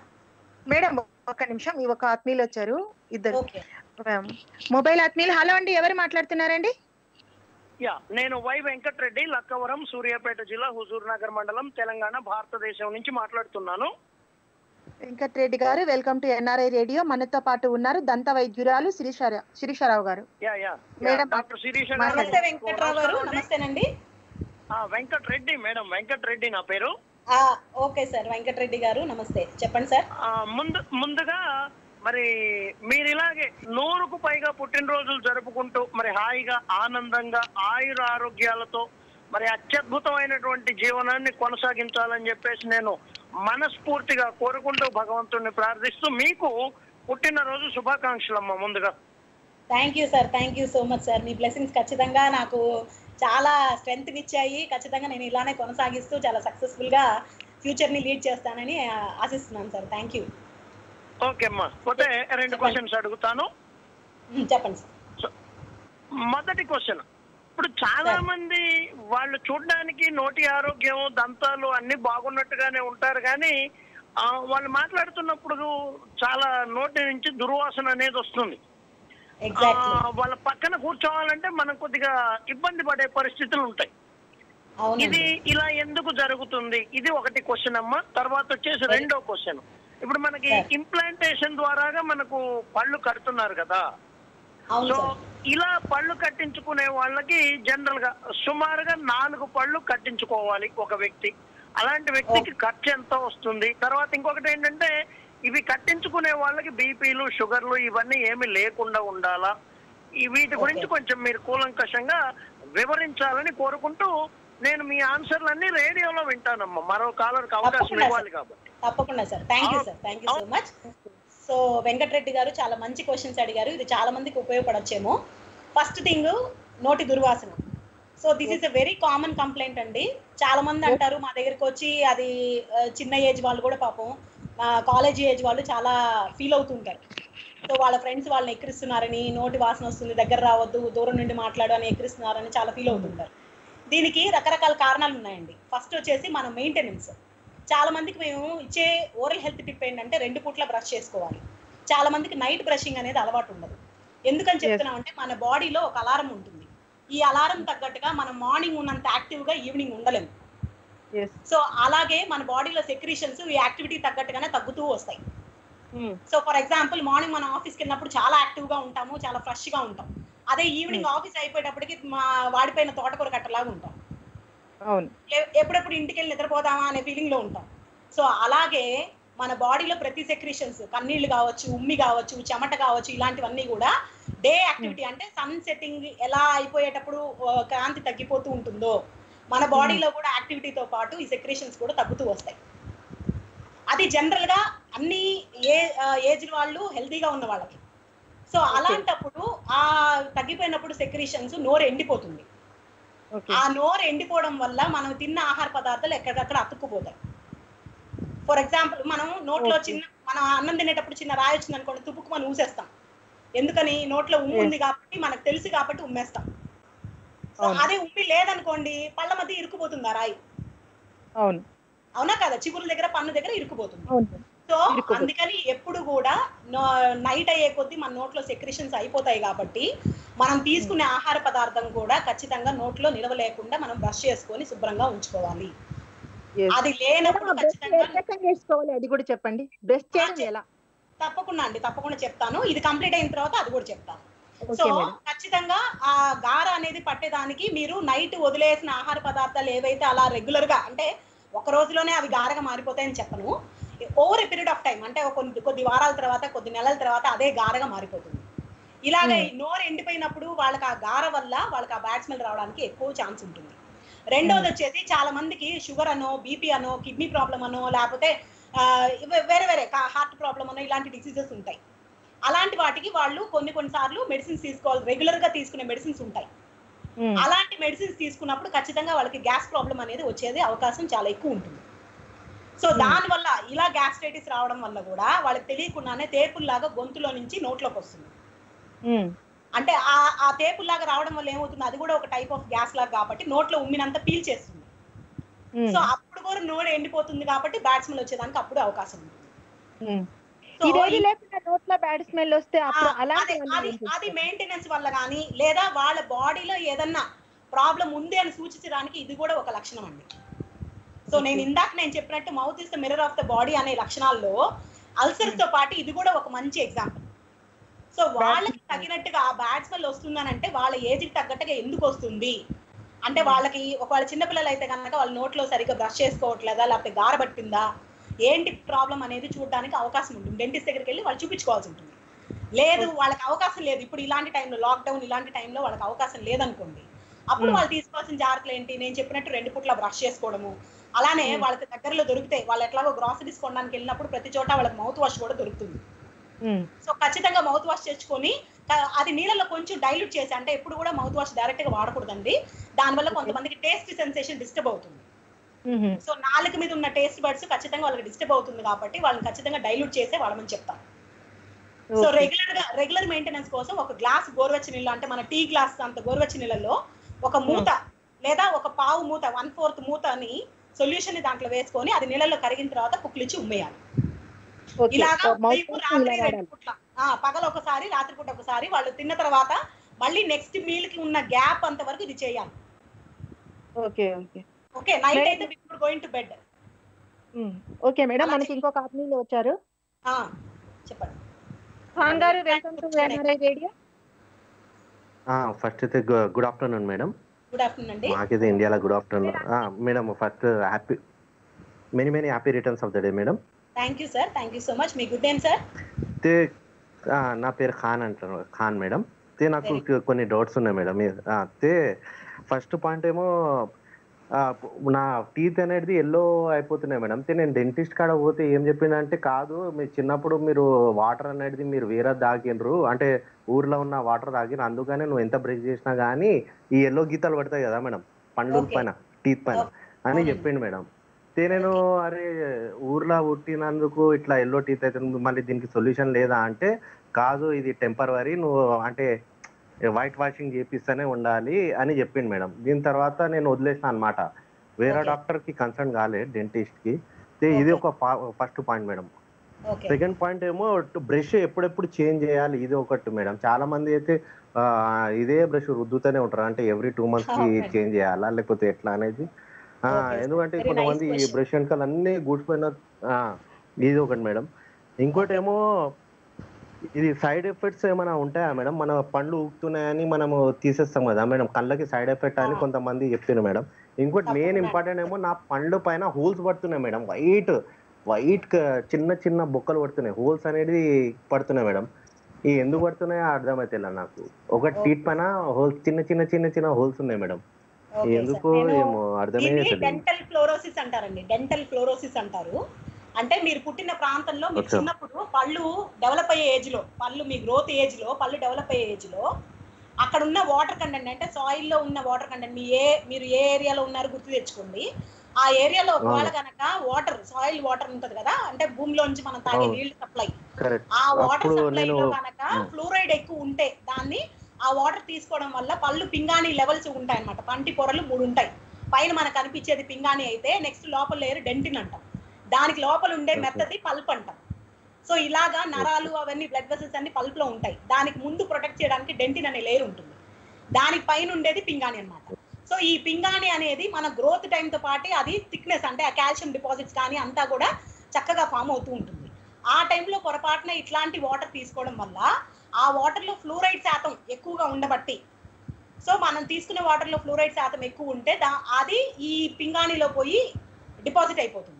మేడం ఒక్క నిమిషం ఈ ఒక ఆత్మీయులు వచ్చారు ఇద్దరు ఓకే మొబైల్ ఆత్మీయులు హలో అండి ఎవరు మాట్లాడుతున్నారండి యా నేను వై వెంకటరెడ్డి లక్కవరం సూర్యాపేట జిల్లా హుజూర్ నగర్ మండలం తెలంగాణ భారతదేశం నుంచి మాట్లాడుతున్నాను వెంకట్రెడ్డి గారు వెల్కమ్ టు ఎన్ఆర్ఐ రేడియో మనతో పాటు ఉన్నారు దంత వైద్యురాలు శిరీషార Sirisha Rao garu ya ya madam, doctor Sirisha garu. నమస్తే వెంకట్రావు గారు నమస్తేనండి ఆ, వెంకటరెడ్డి మేడం వెంకటరెడ్డి నా పేరు ఆ, ఓకే సార్ వెంకటరెడ్డి గారు నమస్తే చెప్పండి సార్ ఆ, ముందు ముందుగా మరి మీరు ఇలాగే నూరుకు పైగా పుట్టినరోజులు జరుపుకుంటూ మరి హాయిగా ఆనందంగా ఆయుర ఆరోగ్యాలతో మరి అత్యద్భుతమైనటువంటి జీవనాన్ని కొనసాగించాలని చెప్పేసి నేను మనస్ఫూర్తిగా కోరుకుంటూ భగవంతుడిని ప్రార్థిస్తూ మీకు పుట్టినరోజు శుభాకాంక్షలు అమ్మ ముందుగా thank you sir thank you so much sir మీ బ్లెస్సింగ్స్ ఖచ్చితంగా నాకు చాలా స్ట్రెంగ్త్ ఇచ్చాయి ఖచ్చితంగా నేను ఇలానే కొనసాగిస్తూ చాలా సక్సెస్ఫుల్ గా ఫ్యూచర్ ని లీడ్ చేస్తానని ఆ, ఆశిస్తున్నాను సార్ థ్యాంక్ యూ ఓకే అమ్మా పోతే రెండు క్వశ్చన్స్ అడుగుతాను చెప్పండి సార్ మొదటి క్వశ్చన్ ఇప్పుడు చాలా మంది వాళ్ళు చూడడానికి నోటి ఆరోగ్యం దంతాలు అన్ని బాగున్నట్టుగానే ఉంటారు కానీ ఆ, వాళ్ళు మాట్లాడుతున్నప్పుడు చాలా నోటి నుంచి దుర్వాసన అనేది వస్తుంది ఆ, ఎగ్జాక్ట్లీ వాళ్ళ పక్కన కూర్చోవాలంటే మనం కొద్దిగా ఇబ్బంది పడే పరిస్థితులు ఉంటాయి అవునండి ఇది ఇలా ఎందుకు జరుగుతుంది ఇది ఒకటి క్వశ్చన్ అమ్మా తర్వాత వచ్చేసి రెండో క్వశ్చన్ ఇప్పుడు మనకి Sir. ఇంప్లాంటేషన్ ద్వారాగా మనకు పళ్ళు కడుతున్నారు కదా అవును సో సార్ ఇలా పళ్ళు కట్టించుకునే వాళ్ళకి జనరల్ గా సుమారుగా నాలుగు పళ్ళు కట్టించుకోవాలి ఒక వ్యక్తి అలాంటి వ్యక్తికి ఖర్చు ఎంత వస్తుంది తర్వాత ఇంకొకటి ఏంటంటే ఇవి కట్టించుకునే వాళ్ళకి బీపీలు షుగర్లు ఇవన్నీ ఏమి లేకుండా ఉండాలా ఈ వీటి గురించి Okay. కొంచెం మీరు కూలంకషంగా వివరించాలని కోరుకుంటూ నేను మీ ఆన్సర్లన్నీ రేడియోలో వింటానమ్మా మరో కాలర్కి అవకాశం తప్పకుండా, ఇవ్వాలి కాబట్టి తప్పకుండా sir thank you sir thank you so much so Venkata Reddy garu చాలా మంచి క్వశ్చన్స్ అడిగారు ఇది చాలా మందికి ఉపయోగపడొచ్చేమో ఫస్ట్ థింగ్ నోటి దుర్వాసన so this is a very common complaint అండి చాలా మంది అంటారు మా దగ్గరికి వచ్చి అది ఆ, చిన్న ఏజ్ వాళ్ళు కూడా పాపం కాలేజీ ఏజ్ వాళ్ళు చాలా ఫీల్ అవుతుంటారు సో వాళ్ళ ఫ్రెండ్స్ వాళ్ళని ఎక్కిరిస్తున్నారని నోటి వాసన వస్తుంది దగ్గర రావద్దు దూరం నుండి మాట్లాడు అని ఎక్కిరిస్తున్నారని చాలా ఫీల్ అవుతుంటారు దీనికి రకరకాల కారణాలు ఉన్నాయండి ఫస్ట్ వచ్చేసి మన మెయింటెనెన్స్ చాలా మందికి మేము ఇచ్చే ఓరల్ హెల్త్ టిప్ ఏంటంటే రెండు పూట్ల బ్రష్ చేసుకోవాలి చాలా మందికి నైట్ బ్రషింగ్ అనేది అలవాటు ఉండదు ఎందుకని చెప్తున్నామంటే మన బాడీలో ఒక అలారం ఉంటుంది ఈ అలారం తగ్గట్టుగా మనం మార్నింగ్ ఉన్నంత యాక్టివ్ గా ఈవినింగ్ ఉండలేము ఎస్ సో అలాగే మన బాడీలో సెక్రీషన్స్ ఈ యాక్టివిటీ తగ్గట్టుగానే తగ్గుతూ వస్తాయి సో ఫర్ ఎగ్జాంపుల్ మార్నింగ్ మనం ఆఫీస్కి వెళ్ళినప్పుడు చాలా యాక్టివ్ గా ఉంటాము చాలా ఫ్రెష్ గా ఉంటాం అదే ఈవినింగ్ ఆఫీస్ అయిపోయేటప్పటికి మా వాడిపోయిన తోటకూర కట్టలాగా ఉంటాం అవును ఎ- ఎప్పుడెప్పుడు ఇంటికి వెళ్ళి నిద్రపోదామా అనే ఫీలింగ్ లో ఉంటాం సో అలాగే మన బాడీలో ప్రతి సెక్రీషన్స్ కన్నీళ్లు కావచ్చు ఉమ్మి కావచ్చు చెమట కావచ్చు ఇలాంటివన్నీ కూడా డే యాక్టివిటీ అంటే సన్ సెట్టింగ్ ఎలా అయిపోయేటప్పుడు ఆ, కాంతి తగ్గిపోతూ ఉంటుందో మన బాడీలో కూడా యాక్టివిటీతో పాటు ఈ సెక్రేషన్స్ కూడా తగ్గుతూ వస్తాయి అది జనరల్ గా అన్ని ఏ ఏజ్ వాళ్ళు హెల్తీగా ఉన్న వాళ్ళకి సో అలాంటప్పుడు ఆ తగ్గిపోయినప్పుడు సెక్రీషన్స్ నోరు ఎండిపోతుంది ఓకే ఆ నోరు ఎండిపోవడం వల్ల మనం తిన్న ఆహార పదార్థాలు ఎక్కడికక్కడ అతుక్కుపోతాయి ఫర్ ఎగ్జాంపుల్ మనం నోట్లో Okay. చిన్న మనం అన్నం తినేటప్పుడు చిన్న రాయి వచ్చింది అనుకోండి తుప్పుకు మనం ఊసేస్తాం ఎందుకని నోట్లో ఉమ్ము ఉంది కాబట్టి మనకు తెలుసు కాబట్టి ఉమ్మేస్తాం సో అవును. అదే ఉమ్మి లేదనుకోండి పళ్ళ మధ్య ఇరుక్కుపోతుంది ఆ రాయి అవును అవునా కదా చిగురు దగ్గర పన్ను దగ్గర ఇరుక్కుపోతుంది అవును సో ఇరుక్కుపోతుంది. అందుకని ఎప్పుడు కూడా నైట్ అయ్యే కొద్దీ మన నోట్లో సెక్రేషన్స్ అయిపోతాయి కాబట్టి మనం తీసుకునే ఆహార పదార్థం కూడా ఖచ్చితంగా నోట్లో నిలవ లేకుండా మనం బ్రష్ చేసుకొని శుభ్రంగా ఉంచుకోవాలి Yes. అది లేనప్పుడు బ్రష్ ఏ ఖచ్చితంగా రకంగా చేసుకోవాలి అది కూడా చెప్పండి బ్రష్ చేయడం చెప్- ఎలా తప్పకుండా అండి తప్పకుండా చెప్తాను ఇది కంప్లీట్ అయిన తర్వాత అది కూడా చెప్తాను సో ఓకే మేడం ఖచ్చితంగా ఆ గార అనేది పట్టేదానికి మీరు నైట్ వదిలేసిన ఆహార పదార్థాలు ఏవైతే అలా రెగ్యులర్ గా అంటే ఒక రోజులోనే అవి గారగా మారిపోతాయని చెప్పను over a period of time అంటే ఒక కొద్ది కొద్ది వారాల తర్వాత కొద్ది నెలల తర్వాత అదే గారగా మారిపోతుంది ఇలాగే Hmm. నోరు ఎండిపోయినప్పుడు వాళ్ళకి ఆ గార వల్ల వాళ్ళకి ఆ బ్యాడ్ స్మెల్ రావడానికి ఎక్కువ ఛాన్స్ ఉంటుంది రెండోది వచ్చేసి చాలా మందికి షుగర్ అనో బీపీ అనో కిడ్నీ ప్రాబ్లం అనో లేకపోతే ఆ, ఇవ- వేరే వేరే హార్ట్ ప్రాబ్లం అనో ఇలాంటి డిసీజెస్ ఉంటాయి అలాంటి వాటికి వాళ్ళు కొన్ని కొన్నిసార్లు మెడిసిన్స్ తీసుకోవాలి రెగ్యులర్ గా తీసుకునే మెడిసిన్స్ ఉంటాయి ఉమ్, అలాంటి మెడిసిన్స్ తీసుకున్నప్పుడు ఖచ్చితంగా వాళ్ళకి గ్యాస్ ప్రాబ్లం అనేది వచ్చేది అవకాశం చాలా ఎక్కువ ఉంటుంది సో దాని వల్ల ఇలా గ్యాస్ట్రైటిస్ రావడం వల్ల కూడా వాళ్ళకి తెలియకుండానే తేపుల్లాగా గొంతులో నుంచి నోట్లోకి వస్తుంది ఉమ్, అంటే ఆ ఆ తేపుల్లాగా రావడం వల్ల ఏమవుతుంది అది కూడా ఒక టైప్ ఆఫ్ గ్యాస్ లాగా కాబట్టి నోట్లో ఉమ్మినంత పీల్ చేస్తుంది ఉమ్, సో అప్పుడు కూడా నోరు ఎండిపోతుంది కాబట్టి బ్యాడ్ స్మెల్ వచ్చేదానికి అప్పుడు అవకాశం ఉంది ఉమ్. సో ఇదేది ఈ- లేకుండా నోట్లో బ్యాడ్ స్మెల్ వస్తే అప్పుడు ఆ, అలాంటి అది వాళ్ళు అది ఏం అది చేస్తారు? మెయింటెనెన్స్ వల్ల కానీ లేదా వాళ్ళ బాడీలో ఏదన్నా ప్రాబ్లం ఉంది అని సూచించడానికి ఇది కూడా ఒక లక్షణం అండి సో నేను ఇందాక నేను చెప్పినట్టు mouth is the mirror of the body అనే లక్షణాల్లో అల్సర్స్ తో పాటు ఇది కూడా ఒక మంచి ఎగ్జాంపుల్ సో వాళ్ళకి తగినట్టుగా ఆ బ్యాడ్ స్మెల్ వస్తుందనంటే వాళ్ళ ఏజ్ కి తగ్గట్టుగా ఎందుకు వస్తుంది అంటే వాళ్ళకి ఒకవేళ చిన్నపిల్లలు అయితే కనుక వాళ్ళ నోట్లో సరిగ్గా బ్రష్ చేసుకోవట్లేదా లేకపోతే గారబట్టిందా ఏంటి ప్రాబ్లం అనేది చూడడానికి అవకాశం ఉంటుంది డెంటిస్ట్ దగ్గరికి వెళ్ళి వాళ్ళు చూపించుకోవాల్సి ఉంటుంది లేదు వాళ్ళకి అవకాశం లేదు ఇప్పుడు ఇలాంటి టైంలో లాక్డౌన్ ఇలాంటి టైంలో వాళ్ళకి అవకాశం లేదనుకోండి అప్పుడు Hmm. వాళ్ళు తీసుకోవాల్సిన జాగ్రత్తలు ఏంటి నేను చెప్పినట్టు రెండు పూట్ల బ్రష్ చేసుకోవడము అలానే Hmm. వాళ్ళకి దగ్గరలో దొరుకుతాయి వాళ్ళు ఎట్లాగో గ్రాసరీస్ కొనడానికి వెళ్ళినప్పుడు ప్రతి చోట వాళ్ళకి మౌత్ వాష్ కూడా దొరుకుతుంది ఉమ్, సో ఖచ్చితంగా మౌత్ వాష్ తెచ్చుకొని క- అది నీళ్ళలో కొంచెం డైల్యూట్ చేసి అంటే ఎప్పుడు కూడా మౌత్ వాష్ డైరెక్ట్ గా వాడకూడదండి దానివల్ల Okay. కొంతమందికి టేస్ట్ సెన్సేషన్ డిస్టర్బ్ అవుతుంది ఉమ్, సో నాలుగు మీద ఉన్న టేస్ట్ బర్డ్స్ ఖచ్చితంగా వాళ్ళకి డిస్టర్బ్ అవుతుంది కాబట్టి వాళ్ళని ఖచ్చితంగా డైల్యూట్ చేసే వాళ్ళమని చెప్తాం సో ఓకే. రెగ్యులర్ గా రెగ్యులర్ మెయింటెనెన్స్ కోసం ఒక గ్లాస్ గోరువెచ్చ నీళ్ళు అంటే మన టీ గ్లాస్ అంత గోరువెచ్చ నీళ్ళలో ఒక మూత లేదా ఒక పావు మూత వన్ ఫోర్త్ మూతని సొల్యూషన్ ని దాంట్లో వేసుకొని అది నీళ్ళలో కరిగిన తర్వాత కుక్లిచ్చి ఉమ్మేయాలి ఓకే. ఇలాగా మౌత్ ఉదయం వాష్ రాత్రి ఇలా రెండు వాడాలి. పూట్ల ఆ, పగలు ఒకసారి రాత్రిపూట ఒకసారి వాళ్ళు తిన్న తర్వాత మళ్ళీ నెక్స్ట్ మీల్ కి ఉన్న గ్యాప్ అంత వరకు ఇది చేయాలి okay okay okay night Madam- అయితే before going to bed um, okay madam అలా మనకి ఇంకొక ఆత్మీయులు వచ్చారు చెప్పండి Khan garu welcome to NRI radio first అయితే good afternoon madam good afternoon అండి మాకైతే ఇండియాలో good afternoon madam first happy many many happy returns of the day madam thank you sir thank you so much మీ గుడ్ నేమ్ సార్ అయితే ఆ, నా పేరు ఖాన్ అంటారు ఖాన్ మేడం అయితే నాకు Very కొన్ని డౌట్స్ ఉన్నాయి మేడం ఆ, అయితే ఫస్ట్ పాయింట్ ఏమో ఆ, నా టీత్ అనేది ఎల్లో అయిపోతున్నాయి మేడం అయితే నేను డెంటిస్ట్ కాడ పోతే ఏం చెప్పిందంటే కాదు మీ చిన్నప్పుడు మీరు వాటర్ అనేది మీరు వేరే తాగినరు అంటే ఊర్లో ఉన్న వాటర్ తాగిన అందుకనే నువ్వు ఎంత బ్రష్ చేసినా కానీ ఈ ఎల్లో గీతలు పడతాయి కదా మేడం పండ్ల Okay. పైన టీత్ పైన Okay. అని అవునండి. చెప్పిండు మేడం అయితే నేను అరే ఊర్లో పుట్టినందుకు ఇట్లా ఎల్లో టీత్ అయితే మళ్ళీ దీనికి సొల్యూషన్ లేదా అంటే కాదు ఇది టెంపరవరీ నువ్వు అంటే వైట్ వాషింగ్ చేపిస్తేనే ఉండాలి అని చెప్పిండు మేడం దీని తర్వాత నేను వదిలేసిన అనమాట వేరే Okay. డాక్టర్ కి కన్సర్న్ కాలే డెంటిస్ట్ కి అయితే ఇది ఒక first point madam okay second point ఏమో బ్రష్ ఎప్పుడెప్పుడు చేంజ్ చేయాలి ఇది ఒకటి మేడం చాలా మంది అయితే ఆ, ఇదే బ్రష్ రుద్దుతూనే ఉంటారు అంటే ఎవ్రీ టూ మంత్స్ కి Okay. చేంజ్ చేయాలా లేకపోతే ఎట్లా అనేది ఆ, Okay, sir. ఎందుకంటే Very కొంతమంది nice ఈ question. బ్రష్ వెనకాల అన్ని గూడ్చిపోయిన ఆ, ఇది ఒకటి మేడం ఇంకోటి ఏమో ఇది సైడ్ ఎఫెక్ట్స్ ఏమైనా ఉంటాయా మేడం మన పండ్లు ఊగుతున్నాయని మనము తీసేస్తాం కదా మేడం కళ్ళకి సైడ్ ఎఫెక్ట్ అని ఆ. కొంతమంది చెప్తున్నారు మేడం ఇంకోటి మెయిన్ తప్పకుండా. ఇంపార్టెంట్ ఏమో నా పండ్లు పైన హోల్స్ పడుతున్నాయి మేడం వైట్ వైట్ చిన్న చిన్న బొక్కలు పడుతున్నాయి హోల్స్ అనేది పడుతున్నాయి మేడం ఈ ఎందుకు పడుతున్నాయో అర్థమైతే నాకు ఒక Okay. టీట్ పైన హోల్స్ చిన్న చిన్న చిన్న చిన్న హోల్స్ ఉన్నాయి మేడం ఓకే ఎందుకు సార్. నేను ఏమో అర్థమే దీన్ని తెలియదు డెంటల్ ఫ్లోరోసిస్ అంటారండి డెంటల్ ఫ్లోరోసిస్ అంటారు అంటే మీరు పుట్టిన ప్రాంతంలో మీరు Okay. చిన్నప్పుడు పళ్ళు డెవలప్ అయ్యే ఏజ్ లో పళ్ళు మీ గ్రోత్ ఏజ్ లో పళ్ళు డెవలప్ అయ్యే ఏజ్ లో అక్కడ ఉన్న వాటర్ కంటెంట్ అంటే సాయిల్ లో ఉన్న వాటర్ కంటెంట్ మీ ఏ మీరు ఏ ఏరియాలో ఉన్నారో గుర్తు తెచ్చుకోండి ఆ ఏరియాలో ఒకవేళ అవును. కనుక వాటర్ సాయిల్ వాటర్ ఉంటది కదా అంటే భూమిలోంచి మనం తాగే అవును. నీళ్లు సప్లై కరెక్ట్ ఆ వాటర్ అప్పుడు సప్లై లో నేను- కనుక Hmm. ఫ్లూరైడ్ ఎక్కువ ఉంటే దాన్ని ఆ వాటర్ తీసుకోవడం వల్ల పళ్ళు పింగాణి లెవెల్స్ ఉంటాయి అన్నమాట పంటి పొరలు మూడు ఉంటాయి పైన మనకు కనిపించేది పింగాణి అయితే నెక్స్ట్ లోపల లేయర్ డెంటిన్ అంటాం దానికి లోపల ఉండే Okay. మెత్తది పల్ప్ అంటాం సో ఇలాగా నరాలు అవన్నీ బ్లడ్ వెసల్స్ అన్ని పల్ప్ లో ఉంటాయి దానికి ముందు ప్రొటెక్ట్ చేయడానికి డెంటిన్ అనే లేయర్ ఉంటుంది దానికి పైన ఉండేది పింగాణి అన్నమాట సో ఈ పింగాణి అనేది మన గ్రోత్ తో పాటు అది థిక్నెస్ అంటే ఆ కాల్షియం డిపాజిట్స్ కానీ అంతా కూడా చక్కగా ఫామ్ అవుతూ ఉంటుంది ఆ టైంలో పొరపాటున ఇట్లాంటి వాటర్ తీసుకోవడం వల్ల ఆ వాటర్ లో ఫ్లూరైడ్ శాతం ఎక్కువగా ఉండబట్టి సో మనం తీసుకునే వాటర్ లో ఫ్లూరైడ్ శాతం ఎక్కువ ఉంటే దా- అది ఈ పింగాణిలో పోయి డిపాజిట్ అయిపోతుంది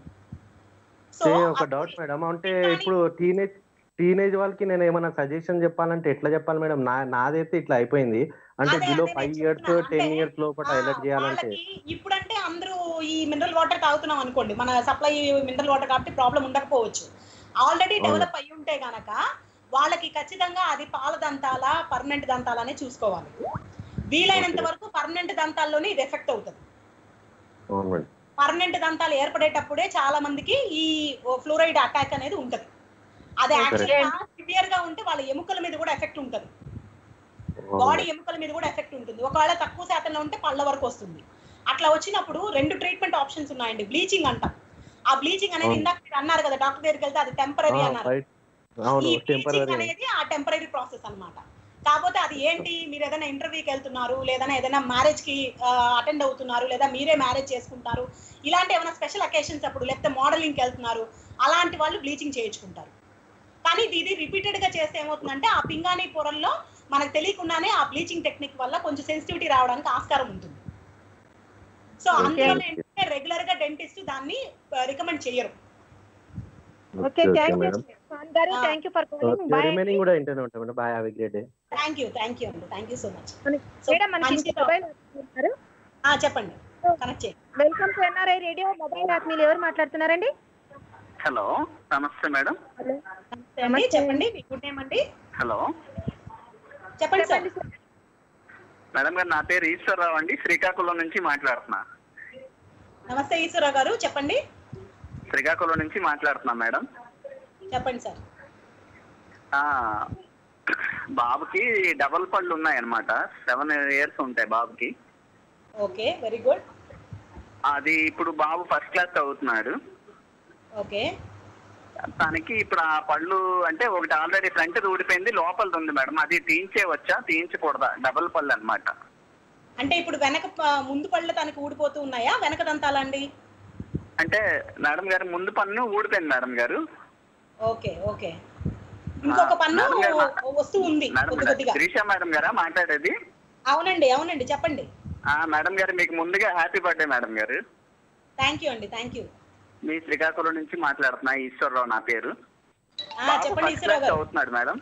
సో ఏ ఒక డౌట్ మేడం అంటే ఇప్పుడు టీనేజ్ టీనేజ్ వాళ్ళకి నేను ఏమైనా సజెషన్ చెప్పాలంటే ఎట్లా చెప్పాలి మేడం నా నాదైతే ఇట్లా అయిపోయింది అంటే అదే, బిలో అదే ఫైవ్ నేను ఇయర్స్ చెప్తున్నాను. టెన్ అంటే, ఇయర్స్ లోపల ఆ, ఎలర్ట్ చేయాలంటే వాళ్ళకి ఇప్పుడంటే అందరూ ఈ మినరల్ వాటర్ తాగుతున్నాం అనుకోండి మన సప్లై మినరల్ వాటర్ కాబట్టి ప్రాబ్లం ఉండకపోవచ్చు ఆల్రెడీ అవును. డెవలప్ అయి ఉంటే గనక వాళ్ళకి ఖచ్చితంగా అది పాల దంతాలా పర్మనెంట్ దంతాలనే చూసుకోవాలి వీలైనంత Okay. వరకు పర్మనెంట్ దంతాల్లోనే ఇది ఎఫెక్ట్ అవుతుంది అవును మేడం పర్మనెంట్ దంతాలు ఏర్పడేటప్పుడే చాలా మందికి ఈ ఫ్లోరైడ్ అటాక్ అనేది ఉంటది అది Okay. యాక్చువల్గా సివియర్ గా ఉంటే వాళ్ళ ఎముకల మీద కూడా ఎఫెక్ట్ ఉంటది బాడీ ఎముకల మీద కూడా ఎఫెక్ట్ ఉంటుంది ఒకవేళ తక్కువ శాతంలో ఉంటే పళ్ళ వరకు వస్తుంది అట్లా వచ్చినప్పుడు రెండు ట్రీట్మెంట్ ఆప్షన్స్ ఉన్నాయండి బ్లీచింగ్ అంటాం ఆ బ్లీచింగ్ అనేది అవును. ఇందాక మీరు అన్నారు కదా డాక్టర్ దగ్గరికి వెళ్తే అది టెంపరీ అన్నారు రైట్ అవును ఈ బ్లీచింగ్ టెంపరీ అనేది ఆ టెంపరీ ప్రాసెస్ అన్నమాట కాకపోతే అది ఏంటి మీరు ఏదైనా ఇంటర్వ్యూకి వెళ్తున్నారు లేదా ఏదైనా మ్యారేజ్ కి అటెండ్ అవుతున్నారు లేదా మీరే మ్యారేజ్ చేసుకుంటారు ఇలాంటి ఏమైనా స్పెషల్ అకేషన్స్ అప్పుడు లేకపోతే మోడలింగ్కి వెళ్తున్నారు అలాంటి వాళ్ళు బ్లీచింగ్ చేయించుకుంటారు కానీ ఇది- ఇది రిపీటెడ్ గా చేస్తే ఏమవుతుందంటే ఆ పింగాణి పొరల్లో మనకు తెలియకుండానే ఆ బ్లీచింగ్ టెక్నిక్ వల్ల కొంచెం సెన్సిటివిటీ రావడానికి ఆస్కారం ఉంటుంది సో Okay. అందువల్ల ఏంటంటే రెగ్యులర్ గా డెంటిస్ట్ దాన్ని రికమెండ్ చేయరు okay thank you madam Khan garu Ah. Thank you for calling bye remaining కూడా ఇంటనే ఉంటాం madam bye have a great day thank you thank you అండి thank you so much madam మనకి మంచి మొబైల్ ఉన్నారు చెప్పండి కనెక్ట్ చేయండి welcome to NRI radio mobile ఆత్మీయులు ఎవరు మాట్లాడుతున్నారండి హలో నమస్తే మేడం హలో నమస్తే అండి చెప్పండి మీ గుడ్ నేమ్ అండి హలో చెప్పండి సార్ చెప్పండి సార్ మేడం గారు నా పేరు ఈశ్వరరావు అండి శ్రీకాకుళం నుంచి మాట్లాడుతున్నా నమస్తే ఈశ్వరరావు గారు చెప్పండి శ్రీకాకుళం నుంచి మాట్లాడుతున్నా మేడం చెప్పండి సార్ ఆ, బాబుకి డబల్ పళ్ళు ఉన్నాయన్నమాట సెవెన్ ఇయర్స్ ఉంటాయి బాబుకి ఓకే వెరీ గుడ్ అది ఇప్పుడు బాబు ఫస్ట్ క్లాస్ చదువుతున్నాడు ఓకే తనకి ఇప్పుడు ఆ పళ్ళు అంటే ఒకటి ఆల్రెడీ ఫ్రంట్ ఊడిపోయింది లోపలది ఉంది మేడం అది తీయించే వచ్చా తీయించకూడదా డబల్ పళ్ళు అన్నమాట అంటే ఇప్పుడు వెనక ప- ముందు పళ్ళు తనకి ఊడిపోతూ ఉన్నాయా వెనక దంతాలండి అంటే మేడం గారు ముందు పన్ను ఊడిపోయింది మేడం గారు ఓకే ఓకే ఇంకొక పన్ను మేడం గారు మా- వస్తూ ఉంది మేడం కొద్ది గారు, కొద్దిగా శ్రీష మేడం గారా మాట్లాడేది అవునండి అవునండి చెప్పండి ఆ మేడం గారు మీకు ముందుగా happy birthday madam garu thank you అండి థ్యాంక్ యూ మీ శ్రీకాకుళం నుంచి మాట్లాడుతున్నా ఈశ్వరరావు నా పేరు బాబు చెప్పండి ఫస్ట్ ఈశ్వరరావు క్లాస్ గారు చదువుతున్నాడు మేడం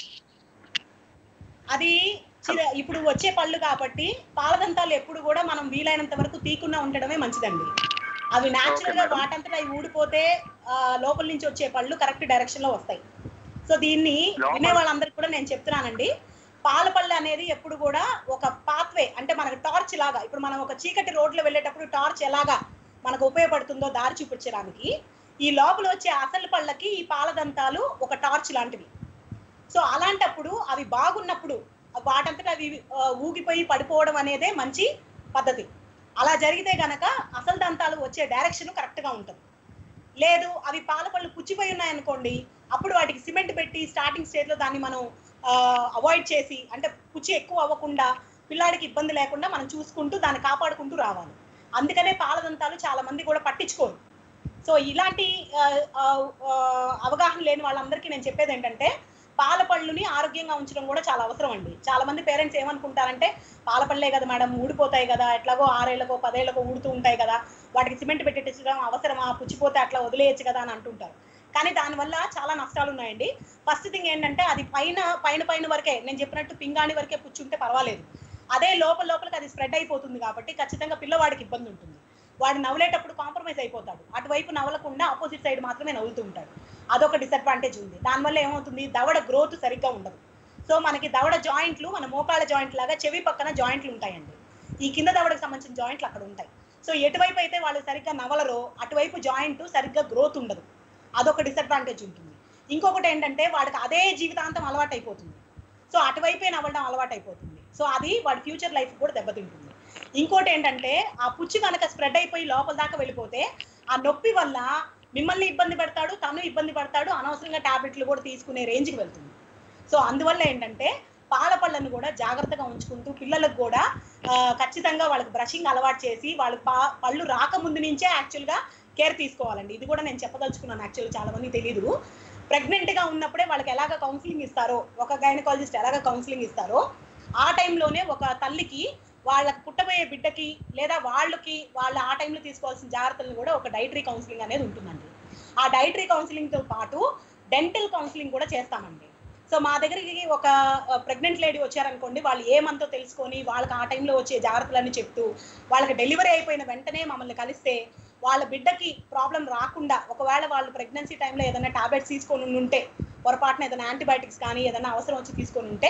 అది చిర- ఇప్పుడు వచ్చే పళ్ళు కాబట్టి పాలదంతాలు ఎప్పుడు కూడా మనం వీలైనంత వరకు తీకుండా ఉండడమే మంచిదండి అవి న్యాచురల్ గా Okay, madam. వాటంతట అవి ఊడిపోతే ఆ, లోపల నుంచి వచ్చే పళ్ళు కరెక్ట్ డైరెక్షన్ లో వస్తాయి సో దీన్ని లోపల- వినే వాళ్ళందరికీ కూడా నేను చెప్తున్నానండి పాల పళ్ళు అనేది ఎప్పుడు కూడా ఒక పాత్వే అంటే మనకు టార్చ్ లాగా ఇప్పుడు మనం ఒక చీకటి రోడ్లో వెళ్ళేటప్పుడు టార్చ్ ఎలాగా మనకు ఉపయోగపడుతుందో దారి చూపించడానికి ఈ లోపల వచ్చే అసలు పళ్ళకి ఈ పాలదంతాలు ఒక టార్చ్ లాంటివి సో అలాంటప్పుడు అవి బాగున్నప్పుడు వాటంతట అవి ఆ, ఊగిపోయి పడిపోవడం అనేదే మంచి పద్ధతి అలా జరిగితే గనక అసలు దంతాలు వచ్చే డైరెక్షన్ కరెక్ట్ గా ఉంటుంది లేదు అవి పాల పళ్ళు పుచ్చిపోయి ఉన్నాయనుకోండి అప్పుడు వాటికి సిమెంట్ పెట్టి స్టార్టింగ్ స్టేజ్ లో దాన్ని మనం అవాయిడ్ చేసి అంటే పుచ్చి ఎక్కువ అవ్వకుండా పిల్లాడికి ఇబ్బంది లేకుండా మనం చూసుకుంటూ దాన్ని కాపాడుకుంటూ రావాలి అందుకనే పాలదంతాలు చాలా మంది కూడా పట్టించుకోరు సో ఇలాంటి ఆ, ఆ, ఆ, అవగాహన లేని వాళ్ళందరికీ నేను చెప్పేది ఏంటంటే పాల పళ్ళుని ఆరోగ్యంగా ఉంచడం కూడా చాలా అవసరం అండి చాలా మంది పేరెంట్స్ ఏమనుకుంటారంటే పాల పళ్ళే కదా మేడం ఊడిపోతాయి కదా ఎట్లాగో ఆరేళ్లకో పదేళ్లకో ఊడుతూ ఉంటాయి కదా వాటికి సిమెంట్ పెట్టించడం అవసరమా పుచ్చిపోతే అట్లా వదిలేయచ్చు కదా అని అంటుంటారు కానీ దానివల్ల చాలా నష్టాలు ఉన్నాయండి ఫస్ట్ థింగ్ ఏంటంటే అది పైన పైన పైన వరకే నేను చెప్పినట్టు పింగాణి వరకే పుచ్చుంటే పర్వాలేదు అదే లోపల లోపలికి అది స్ప్రెడ్ అయిపోతుంది కాబట్టి ఖచ్చితంగా పిల్లవాడికి ఇబ్బంది ఉంటుంది వాడు నవ్వులేటప్పుడు కాంప్రమైజ్ అయిపోతాడు అటువైపు నవ్వలకుండా ఆపోజిట్ సైడ్ మాత్రమే నవ్వుతూ ఉంటాడు అదొక డిసడ్వాంటేజ్ ఉంది దానివల్ల ఏమవుతుంది దవడ గ్రోత్ సరిగ్గా ఉండదు సో మనకి దవడ జాయింట్లు మన మోకాళ్ళ జాయింట్ లాగా చెవి పక్కన జాయింట్లు ఉంటాయండి ఈ కింద దవడకు సంబంధించిన జాయింట్లు అక్కడ ఉంటాయి సో ఎటువైపు అయితే వాళ్ళు సరిగ్గా నవలరో అటువైపు జాయింట్ సరిగ్గా గ్రోత్ ఉండదు అదొక డిసడ్వాంటేజ్ ఉంటుంది ఇంకొకటి ఏంటంటే వాడికి అదే జీవితాంతం అలవాటు అయిపోతుంది సో అటువైపే నవ్వడం అలవాటు అయిపోతుంది సో అది వాడి ఫ్యూచర్ లైఫ్ కూడా దెబ్బతింటుంది ఇంకోటి ఏంటంటే ఆ పుచ్చు కనుక స్ప్రెడ్ అయిపోయి లోపల దాకా వెళ్ళిపోతే ఆ నొప్పి వల్ల మిమ్మల్ని ఇబ్బంది పెడతాడు తను ఇబ్బంది పడతాడు అనవసరంగా టాబ్లెట్లు కూడా తీసుకునే రేంజ్కి వెళ్తుంది సో అందువల్ల ఏంటంటే పాల పళ్ళను కూడా జాగ్రత్తగా ఉంచుకుంటూ పిల్లలకు కూడా ఆ, ఖచ్చితంగా వాళ్ళకి బ్రషింగ్ అలవాటు చేసి వాళ్ళకి పా పళ్ళు రాకముందు నుంచే యాక్చువల్గా కేర్ తీసుకోవాలండి ఇది కూడా నేను చెప్పదలుచుకున్నాను యాక్చువల్ చాలా మంది తెలియదు ప్రెగ్నెంట్ గా ఉన్నప్పుడే వాళ్ళకి ఎలాగ కౌన్సిలింగ్ ఇస్తారో ఒక గైనకాలజిస్ట్ ఎలాగ కౌన్సిలింగ్ ఇస్తారో ఆ టైంలోనే ఒక తల్లికి వాళ్ళకి పుట్టబోయే బిడ్డకి లేదా వాళ్ళకి వాళ్ళ ఆ టైంలో తీసుకోవాల్సిన జాగ్రత్తలను కూడా ఒక డైటరీ కౌన్సిలింగ్ అనేది ఉంటుందండి ఆ డైటరీ కౌన్సిలింగ్ తో పాటు డెంటల్ కౌన్సిలింగ్ కూడా చేస్తామండి సో మా దగ్గరికి ఒక ప్రెగ్నెంట్ లేడీ వచ్చారనుకోండి వాళ్ళు ఏమంతో తెలుసుకొని వాళ్ళకి ఆ టైంలో వచ్చే జాగ్రత్తలన్నీ చెప్తూ వాళ్ళకి డెలివరీ అయిపోయిన వెంటనే మమ్మల్ని కలిస్తే వాళ్ళ బిడ్డకి ప్రాబ్లం రాకుండా ఒకవేళ వాళ్ళు ప్రెగ్నెన్సీ టైంలో ఏదైనా టాబ్లెట్స్ తీసుకొని ఉంటే పొరపాటున ఏదైనా యాంటీబయాటిక్స్ కానీ ఏదైనా అవసరం వచ్చి తీసుకొని ఉంటే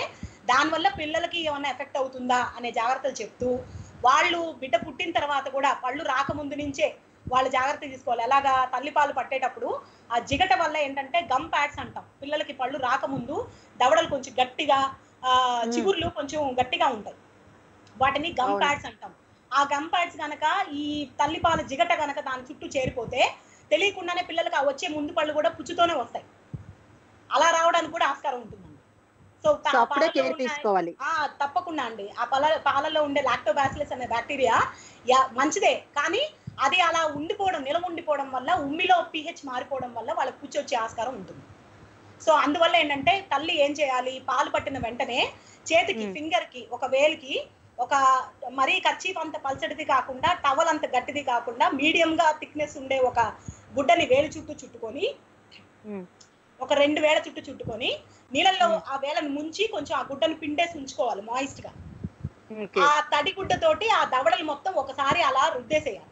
దానివల్ల పిల్లలకి ఏమైనా ఎఫెక్ట్ అవుతుందా అనే జాగ్రత్తలు చెప్తూ వాళ్ళు బిడ్డ పుట్టిన తర్వాత కూడా పళ్ళు రాకముందు నుంచే వాళ్ళు జాగ్రత్త తీసుకోవాలి ఎలాగా తల్లిపాలు పట్టేటప్పుడు ఆ జిగట వల్ల ఏంటంటే గమ్ ప్యాడ్స్ అంటాం పిల్లలకి పళ్ళు రాకముందు దవడలు కొంచెం గట్టిగా ఆ, చిగుర్లు కొంచెం గట్టిగా ఉంటాయి వాటిని గమ్ అవును. ప్యాడ్స్ అంటాం ఆ గమ్ ప్యాడ్స్ గనక ఈ తల్లిపాల జిగట గనక దాని చుట్టూ చేరిపోతే తెలియకుండానే పిల్లలకి ఆ వచ్చే ముందు పళ్ళు కూడా పుచ్చుతోనే వస్తాయి అలా రావడానికి కూడా ఆస్కారం ఉంటుందండి సో తా- సో అప్పుడే పాలలో కేర్ ఉన్న- తీసుకోవాలి ఆ తప్పకుండా అండి ఆ పాల పాలలో ఉండే లాక్టోబాసిలస్ అనే బ్యాక్టీరియా యా- మంచిదే కానీ అది అలా ఉండిపోవడం నిలవ ఉండిపోవడం వల్ల ఉమ్మిలో పిహెచ్ మారిపోవడం వల్ల వాళ్ళకి పుచ్చి వచ్చే ఆస్కారం ఉంటుంది సో అందువల్ల ఏంటంటే తల్లి ఏం చేయాలి పాలు పట్టిన వెంటనే చేతికి మ్మ్. ఫింగర్ కి ఒక వేలికి ఒక మరీ కచ్చీఫ్ అంత పల్చడిది కాకుండా టవల్ అంత గట్టిది కాకుండా మీడియం గా థిక్నెస్ ఉండే ఒక గుడ్డని వేలు చుట్టూ చుట్టుకొని మ్మ్. ఒక రెండు వేల చుట్టూ చుట్టుకొని నీళ్ళల్లో ఆ వేలను ముంచి కొంచెం ఆ గుడ్డను పిండేసి ఉంచుకోవాలి మాయిస్ట్ గా ఓకే ఆ తడి గుడ్డతోటి ఆ దవడలు మొత్తం ఒకసారి అలా రుద్దేసేయాలి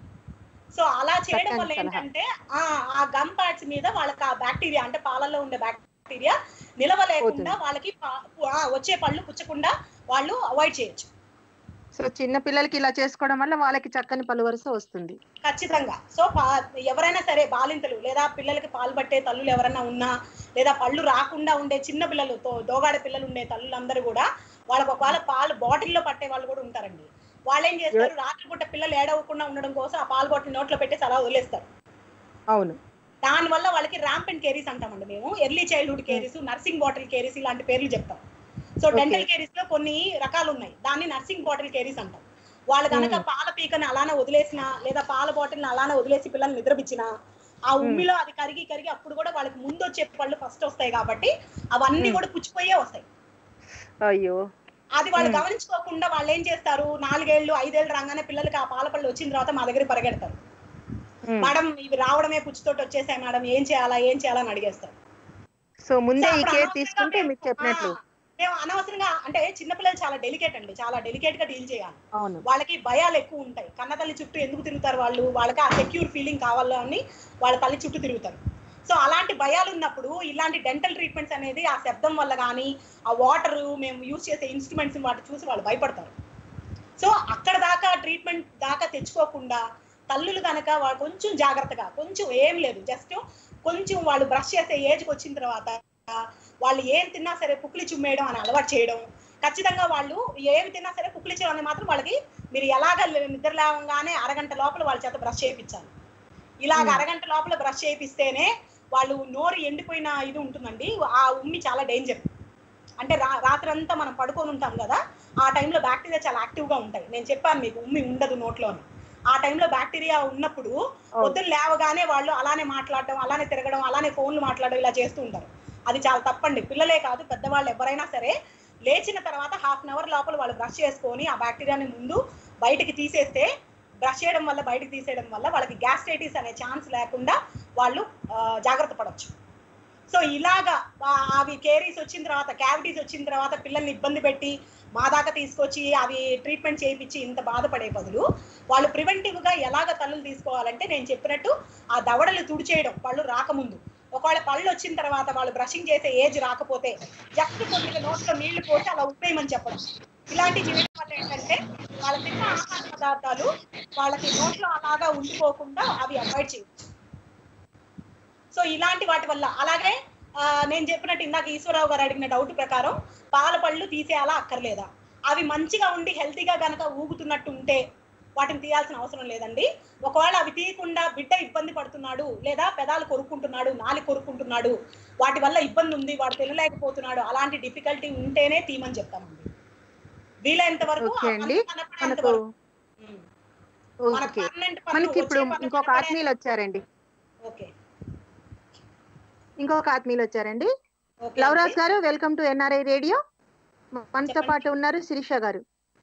సో అలా చేయడం వల్ల చక్కని సలహా. ఏంటంటే ఆ ఆ గమ్ ప్యాడ్స్ మీద వాళ్ళకి ఆ బ్యాక్టీరియా అంటే పాలల్లో ఉండే బ్యాక్టీరియా నిలవలేకుండా వాళ్ళకి పా- ఆ వచ్చే పళ్ళు పుచ్చకుండా వాళ్ళు అవాయిడ్ చేయొచ్చు సో చిన్న పిల్లలకి ఇలా చేసుకోవడం వల్ల వాళ్ళకి చక్కని పలు వరుస వస్తుంది ఖచ్చితంగా సో పా- ఎవరైనా సరే బాలింతలు లేదా పిల్లలకి పాలు పట్టే తల్లులు ఎవరైనా ఉన్నా లేదా పళ్ళు రాకుండా ఉండే చిన్న పిల్లలు తో- దోగాడ పిల్లలు ఉండే తల్లులందరూ కూడా వాళ్ళకి ఒకవేళ పాలు బాటిల్లో పట్టే వాళ్ళు కూడా ఉంటారండి వాళ్ళు ఏం చేస్తారు రాత్రిపూట పిల్లలు ఏడవకుండా ఉండడం కోసం ఆ పాలు బాటిల్ నోట్లో పెట్టేసి అలా వదిలేస్తారు అవును దాని వల్ల వాళ్ళకి ర్యాంప్ అండ్ కేరీస్ అంటామండి మేము early childhood caries nursing bottle caries ఇలాంటి పేర్లు చెప్తాం సో Okay. డెంటల్ కేరీస్ లో కొన్ని రకాలు ఉన్నాయి దాన్ని నర్సింగ్ బాటిల్ కేరీస్ అంటాం వాళ్ళు కనుక పాల పీకని అలానే వదిలేసిన లేదా పాల బాటిల్ అలానే వదిలేసి పిల్లల్ని నిద్రపించిన ఆ ఉమ్మిలో అది కరిగి కరిగి అప్పుడు కూడా వాళ్ళకి ముందు వచ్చే పళ్ళు ఫస్ట్ వస్తాయి కాబట్టి అవన్నీ కూడా పుచ్చిపోయే వస్తాయి అయ్యో అది వాళ్ళు గమనించుకోకుండా వాళ్ళు ఏం చేస్తారు నాలుగేళ్లు ఐదేళ్ళు రాగానే పిల్లలకి ఆ పాల పళ్ళు వచ్చిన తర్వాత మా దగ్గర పరిగెడతారు మ్మ్. మేడం ఇవి రావడమే పుచ్చితోటి వచ్చేసాయి మేడం ఏం చేయాలా ఏం చేయాలని అడిగేస్తారు సో ముందే సో ఈ అప్పుడు కేర్ అనవసరంగా తీసుకుంటే మేము- మీకు చెప్పినట్లు ఆ, మేము అనవసరంగా అంటే చిన్నపిల్లలు చాలా డెలికేట్ అండి చాలా డెలికేట్ గా డీల్ చేయాలి అవును వాళ్ళకి భయాలు ఎక్కువ ఉంటాయి కన్న తల్లి చుట్టూ ఎందుకు తిరుగుతారు వాళ్ళు వాళ్ళకి ఆ సెక్యూర్ ఫీలింగ్ కావాలని వాళ్ళ తల్లి చుట్టూ తిరుగుతారు సో అలాంటి భయాలు ఉన్నప్పుడు ఇలాంటి డెంటల్ ట్రీట్మెంట్స్ అనేది ఆ శబ్దం వల్ల కానీ ఆ వాటర్ మేము యూజ్ చేసే ఇన్స్ట్రుమెంట్స్ వాటి చూసి వాళ్ళు భయపడతారు సో అక్కడ దాకా ట్రీట్మెంట్ దాకా తెచ్చుకోకుండా తల్లులు కనుక వాళ్ళు కొంచెం జాగ్రత్తగా కొంచెం ఏం లేదు జస్ట్ కొంచెం వాళ్ళు బ్రష్ చేసే ఏజ్కి వచ్చిన తర్వాత వాళ్ళు ఏం తిన్నా సరే పుక్కిలి చుమ్మేయడం అని అలవాటు చేయడం ఖచ్చితంగా వాళ్ళు ఏమి తిన్నా సరే పుక్కిలి చేయడం మాత్రం వాళ్ళకి మీరు ఎలాగ నిద్ర లేవగానే అరగంట లోపల వాళ్ళ చేత బ్రష్ చేయించాలి ఇలాగ అరగంట లోపల బ్రష్ చేయిస్తేనే వాళ్ళు నోరు ఎండిపోయిన ఇది ఉంటుందండి ఆ ఉమ్మి చాలా డేంజర్ అంటే రా రాత్రంతా మనం పడుకొని ఉంటాం కదా ఆ టైంలో బ్యాక్టీరియా చాలా యాక్టివ్ గా ఉంటాయి నేను చెప్పాను మీకు ఉమ్మి ఉండదు నోట్లోని ఆ టైంలో బ్యాక్టీరియా ఉన్నప్పుడు పొద్దున్న లేవగానే వాళ్ళు అలానే మాట్లాడడం అలానే తిరగడం అలానే ఫోన్లు మాట్లాడడం ఇలా చేస్తూ ఉంటారు అది చాలా తప్పండి పిల్లలే కాదు పెద్దవాళ్ళు ఎవరైనా సరే లేచిన తర్వాత హాఫ్ అన్ అవర్ లోపల వాళ్ళు బ్రష్ చేసుకొని ఆ బ్యాక్టీరియాని ముందు బయటికి తీసేస్తే బ్రష్ చేయడం వల్ల బయటికి తీసేయడం వల్ల వాళ్ళకి గ్యాస్ట్రైటిస్ అనే ఛాన్స్ లేకుండా వాళ్ళు ఆ, జాగ్రత్త పడవచ్చు సో ఇలాగా ఆ, అవి కేరీస్ వచ్చిన తర్వాత క్యావిటీస్ వచ్చిన తర్వాత పిల్లల్ని ఇబ్బంది పెట్టి మా దాకా తీసుకొచ్చి అవి ట్రీట్మెంట్ చేయించి ఇంత బాధపడే బదులు వాళ్ళు ప్రివెంటివ్ గా ఎలాగ తల్లులు తీసుకోవాలంటే నేను చెప్పినట్టు ఆ దవడలు తుడిచేయడం పళ్ళు రాకముందు ఒకవేళ పళ్ళు వచ్చిన తర్వాత వాళ్ళు బ్రషింగ్ చేసే ఏజ్ రాకపోతే జస్ట్ కొద్దిగా నోట్లో నీళ్లు పోసి అలా ఉప్పేయమని చెప్పడం ఇలాంటి చేయడం వల్ల ఏంటంటే వాళ్ళ తిన్న ఆహార పదార్థాలు వాళ్ళకి నోట్లో అలాగా ఉండిపోకుండా అవి అవాయిడ్ చేయవచ్చు సో ఇలాంటి వాటి వల్ల అలాగే ఆ, నేను చెప్పినట్టు ఇందాక ఈశ్వరరావు గారు అడిగిన డౌట్ ప్రకారం పాల పళ్ళు తీసేయాలా అక్కర్లేదా అవి మంచిగా ఉండి హెల్తీగా గనక ఊగుతున్నట్టు ఉంటే వాటిని తీయాల్సిన అవసరం లేదండి ఒకవేళ అవి తీయకుండా బిడ్డ ఇబ్బంది పడుతున్నాడు లేదా పెదాలు కొరుక్కుంటున్నాడు నాలి కొరుక్కుంటున్నాడు వాటి వల్ల ఇబ్బంది ఉంది వాడు తినలేకపోతున్నాడు అలాంటి డిఫికల్టీ ఉంటేనే తీయమని చెప్తామండి వీలైనంత వరకు ఆ ఓకే అండి పన్ను కనపడేంత మనకు వరకు. ఉమ్. మన ఓకే permanent పన్ను మనకి ఇప్పుడు వచ్చే పన్ను ఇంకొక కనపడే- ఆత్మీయులు వచ్చారండి ఓకే ఇంకొక ఆత్మీయులు వచ్చారండి ఓకే లవరాజ్ అండి. గారు వెల్కమ్ టు ఎన్ఆర్ఐ రేడియో మనతో చెప్పండి. పాటు ఉన్నారు శిరీష గారు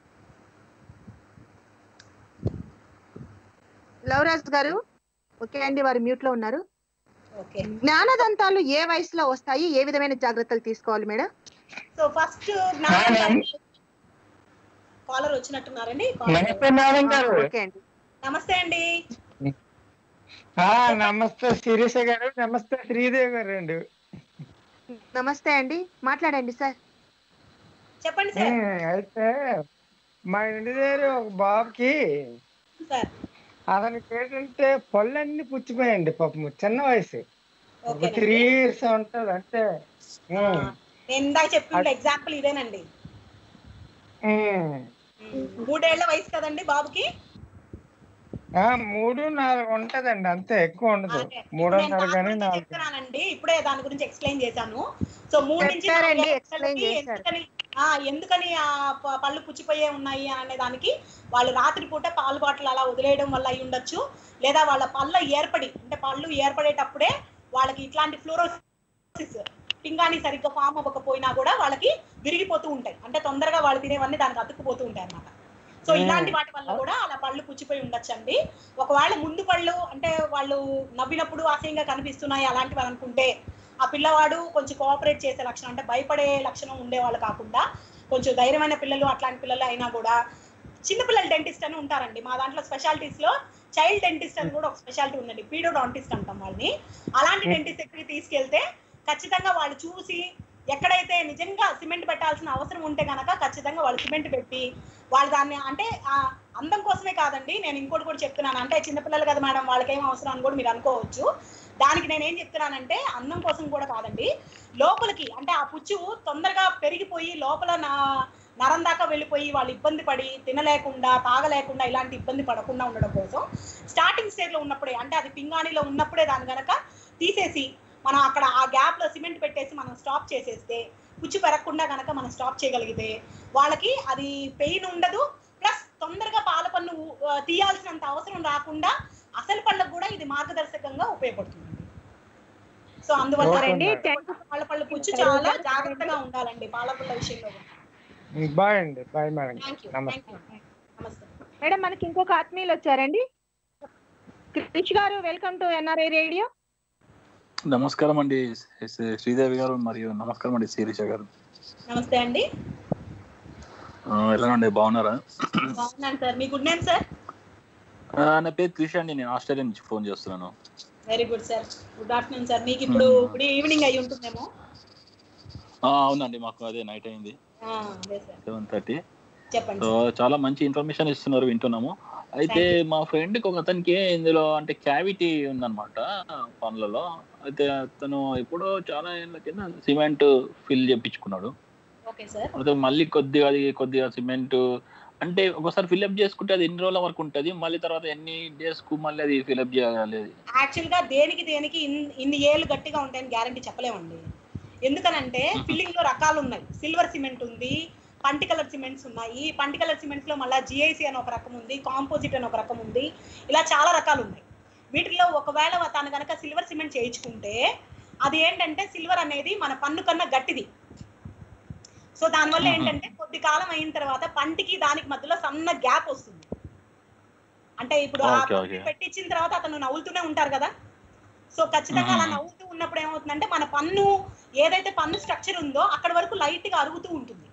లవరాజ్ గారు ఓకే అండి వారు మ్యూట్ లో ఉన్నారు ఓకే జ్ఞానదంతాలు ఏ వయసులో వస్తాయి ఏ విధమైన జాగ్రత్తలు తీసుకోవాలి మేడం సో ఫస్ట్ కాలర్ వచ్చినట్టున్నారండి నమస్తే మేడం గారు ఓకే అండి నమస్తే అండి ఆ, నమస్తే శిరీష గారు నమస్తే శ్రీదేవి గారు అండి నమస్తే అండి మాట్లాడండి సార్ చెప్పండి సార్ ఉమ్, అయితే మా ఇంటి దగ్గర ఒక బాబుకి సార్ అతనికి ఏంటంటే పళ్ళన్నీ పుచ్చిపోయండి పాపం చిన్న వయసు ఒక ఓకేనండి. త్రీ ఇయర్స్ ఉంటది అంటే ఉమ్, నేను ఇందాక చెప్పిన ఎగ్జాంపుల్ ఇదేనండి ఉమ్. ఉమ్, మూడేళ్ల వయసు కదండి బాబుకి ఆ, మూడు నాలుగు ఉంటదండి అంతే ఎక్కువ ఉండదు అదే. ఇప్పుడు నేను మూడున్నర దాని కానీ గురించి నాలుగు చెప్తున్నానండి ఇప్పుడే దాని గురించి ఎక్స్ప్లెయిన్ చేశాను సో మూడు నుంచి చెప్పారండి, నాలుగేళ్ల explain పిల్లలకి చేశారు. ఎందుకని ఆ, ఎందుకని ఆ ప- పళ్ళు పుచ్చిపోయే ఉన్నాయి అనే దానికి వాళ్ళు రాత్రిపూట పాలు బాటలు అలా వదిలేయడం వల్ల అయి ఉండొచ్చు లేదా వాళ్ళ పళ్ళ ఏర్పడి అంటే పళ్ళు ఏర్పడేటప్పుడే వాళ్ళకి ఇట్లాంటి ఫ్లోరోసిస్ పింగాణి సరిగ్గా ఫామ్ అవ్వకపోయినా కూడా వాళ్ళకి విరిగిపోతూ ఉంటాయి అంటే తొందరగా వాళ్ళు తినేవన్నీ దానికి అతుక్కుపోతూ ఉంటాయి అన్నమాట సో Hmm. ఇలాంటి వాటి వల్ల కూడా అలా పళ్ళు పుచ్చిపోయి ఉండొచ్చండి ఒకవేళ ముందు పళ్ళు అంటే వాళ్ళు నవ్వినప్పుడు అసహ్యంగా కనిపిస్తున్నాయి అలాంటివి అనుకుంటే ఆ పిల్లవాడు కొంచెం కోఆపరేట్ చేసే లక్షణం అంటే భయపడే లక్షణం ఉండేవాళ్ళు కాకుండా కొంచెం ధైర్యమైన పిల్లలు అట్లాంటి పిల్లలు అయినా కూడా చిన్నపిల్లల డెంటిస్ట్ అని ఉంటారండి మా దాంట్లో స్పెషాలిటీస్ లో చైల్డ్ డెంటిస్ట్ అని కూడా ఒక స్పెషాలిటీ ఉందండి పీడోడాంటిస్ట్ అంటాం వాళ్ళని అలాంటి డెంటిస్ట్ దగ్గరికి తీసుకెళ్తే ఖచ్చితంగా వాళ్ళు చూసి ఎక్కడైతే నిజంగా సిమెంట్ పెట్టాల్సిన అవసరం ఉంటే గనక ఖచ్చితంగా వాళ్ళు సిమెంట్ పెట్టి వాళ్ళు దాన్ని అంటే ఆ అందం కోసమే కాదండి నేను ఇంకోటి కూడా చెప్తున్నాను అంటే చిన్నపిల్లలు కదా మేడం వాళ్ళకేం అవసరం అని కూడా మీరు అనుకోవచ్చు దానికి నేను ఏం చెప్తున్నానంటే అందం కోసం కూడా కాదండి లోపలికి అంటే ఆ పుచ్చు తొందరగా పెరిగిపోయి లోపల నా నరం దాకా వెళ్ళిపోయి వాళ్ళు ఇబ్బంది పడి తినలేకుండా తాగలేకుండా ఇలాంటి ఇబ్బంది పడకుండా ఉండడం కోసం స్టార్టింగ్ స్టేజ్ లో ఉన్నప్పుడే అంటే అది పింగాణిలో ఉన్నప్పుడే దాని గనక తీసేసి మనం అక్కడ ఆ గ్యాప్ లో సిమెంట్ పెట్టేసి మనం స్టాప్ చేసేస్తే పుచ్చు పెరగకుండా గనక మనం స్టాప్ చేయగలిగితే వాళ్ళకి అది పెయిన్ ఉండదు ప్లస్ తొందరగా పాల పన్ను ఆ, తీయాల్సినంత అవసరం రాకుండా అసలు పళ్ళకు కూడా ఇది మార్గదర్శకంగా ఉపయోగపడుతుంది సో అందువల్ల Okay, రండి madam. పాల పళ్ళు పుచ్చు చాలా జాగ్రత్తగా ఉండాలండి పాల పళ్ళ విషయంలో బాయ్ అండి బాయ్ మేడం థ్యాంక్ యూ నమస్తే థ్యాంక్ యూ నమస్తే మేడం మనకి ఇంకొక ఆత్మీయులు వచ్చారండి క్రిష్ గారు వెల్కమ్ టు ఎన్ఆర్ఐ రేడియో నమస్కారం అండి శ్రీ- శ్రీదేవి గారు మరియు నమస్కారం అండి శిరీష గారు నమస్తే అండి ఆ, ఎలా ఉండే బాగున్నారా బాగున్నాను సార్ మీ గుడ్ నేమ్ సార్ ఆ, నా పేరు క్రిష్ అండి నేను ఆస్ట్రేలియా నుంచి ఫోన్ చేస్తున్నాను very good sir good afternoon sir మీకు ఇప్పుడు Hmm. ఇప్పుడు ఈవినింగ్ అయి ఉంటుందేమో ఆ, అవునండి మాకు అదే నైట్ అయింది ఆ, అదే సార్ సెవెన్ థర్టీ చెప్పండి సో చాలా మంచి ఇన్ఫర్మేషన్ ఇస్తున్నారు వింటున్నాము అయితే Thank మా ఫ్రెండ్ ఒక అతనికి ఇందులో అంటే క్యావిటీ ఉందన్నమాట పనులలో అయితే అతను ఇప్పుడు చాలా ఏళ్ళ కింద సిమెంట్ ఫిల్ చేయించుకున్నాడు ఓకే సార్ అయితే మళ్ళీ కొద్దిగా అది కొద్దిగా సిమెంట్ అంటే ఒకసారి ఫిల్అప్ చేసుకుంటే అది ఎన్ని రోజుల వరకు ఉంటుంది మళ్ళీ తర్వాత ఎన్ని డేస్ కు మళ్ళీ అది ఫిల్అప్ చేయాలి యాక్చువల్ గా దేనికి దేనికి ఇన్- ఇన్ని ఏళ్ళు గట్టిగా ఉంటాయని గ్యారంటీ చెప్పలేమండి ఎందుకనంటే ఫిల్లింగ్ లో రకాలు ఉన్నాయి సిల్వర్ సిమెంట్ ఉంది పంటి కలర్ సిమెంట్స్ ఉన్నాయి పంటి కలర్ సిమెంట్స్ లో మళ్ళీ జిఐసి అని ఒక రకం ఉంది కాంపోజిట్ అని ఒక రకం ఉంది ఇలా చాలా రకాలు ఉన్నాయి వీటిలో ఒకవేళ తను కనుక సిల్వర్ సిమెంట్ చేయించుకుంటే అది ఏంటంటే సిల్వర్ అనేది మన పన్ను కన్నా గట్టిది సో దానివల్ల Mhm. ఏంటంటే కొద్ది కాలం అయిన తర్వాత పంటికి దానికి మధ్యలో సన్న గ్యాప్ వస్తుంది అంటే ఇప్పుడు ఆ Okay, పంటి okay. పెట్టించిన తర్వాత అతను నవ్వుతూనే ఉంటారు కదా సో ఖచ్చితంగా అలా Mhm. నవ్వుతూ ఉన్నప్పుడు ఏమవుతుందంటే మన పన్ను ఏదైతే పన్ను స్ట్రక్చర్ ఉందో అక్కడ వరకు లైట్ గా అరుగుతూ ఉంటుంది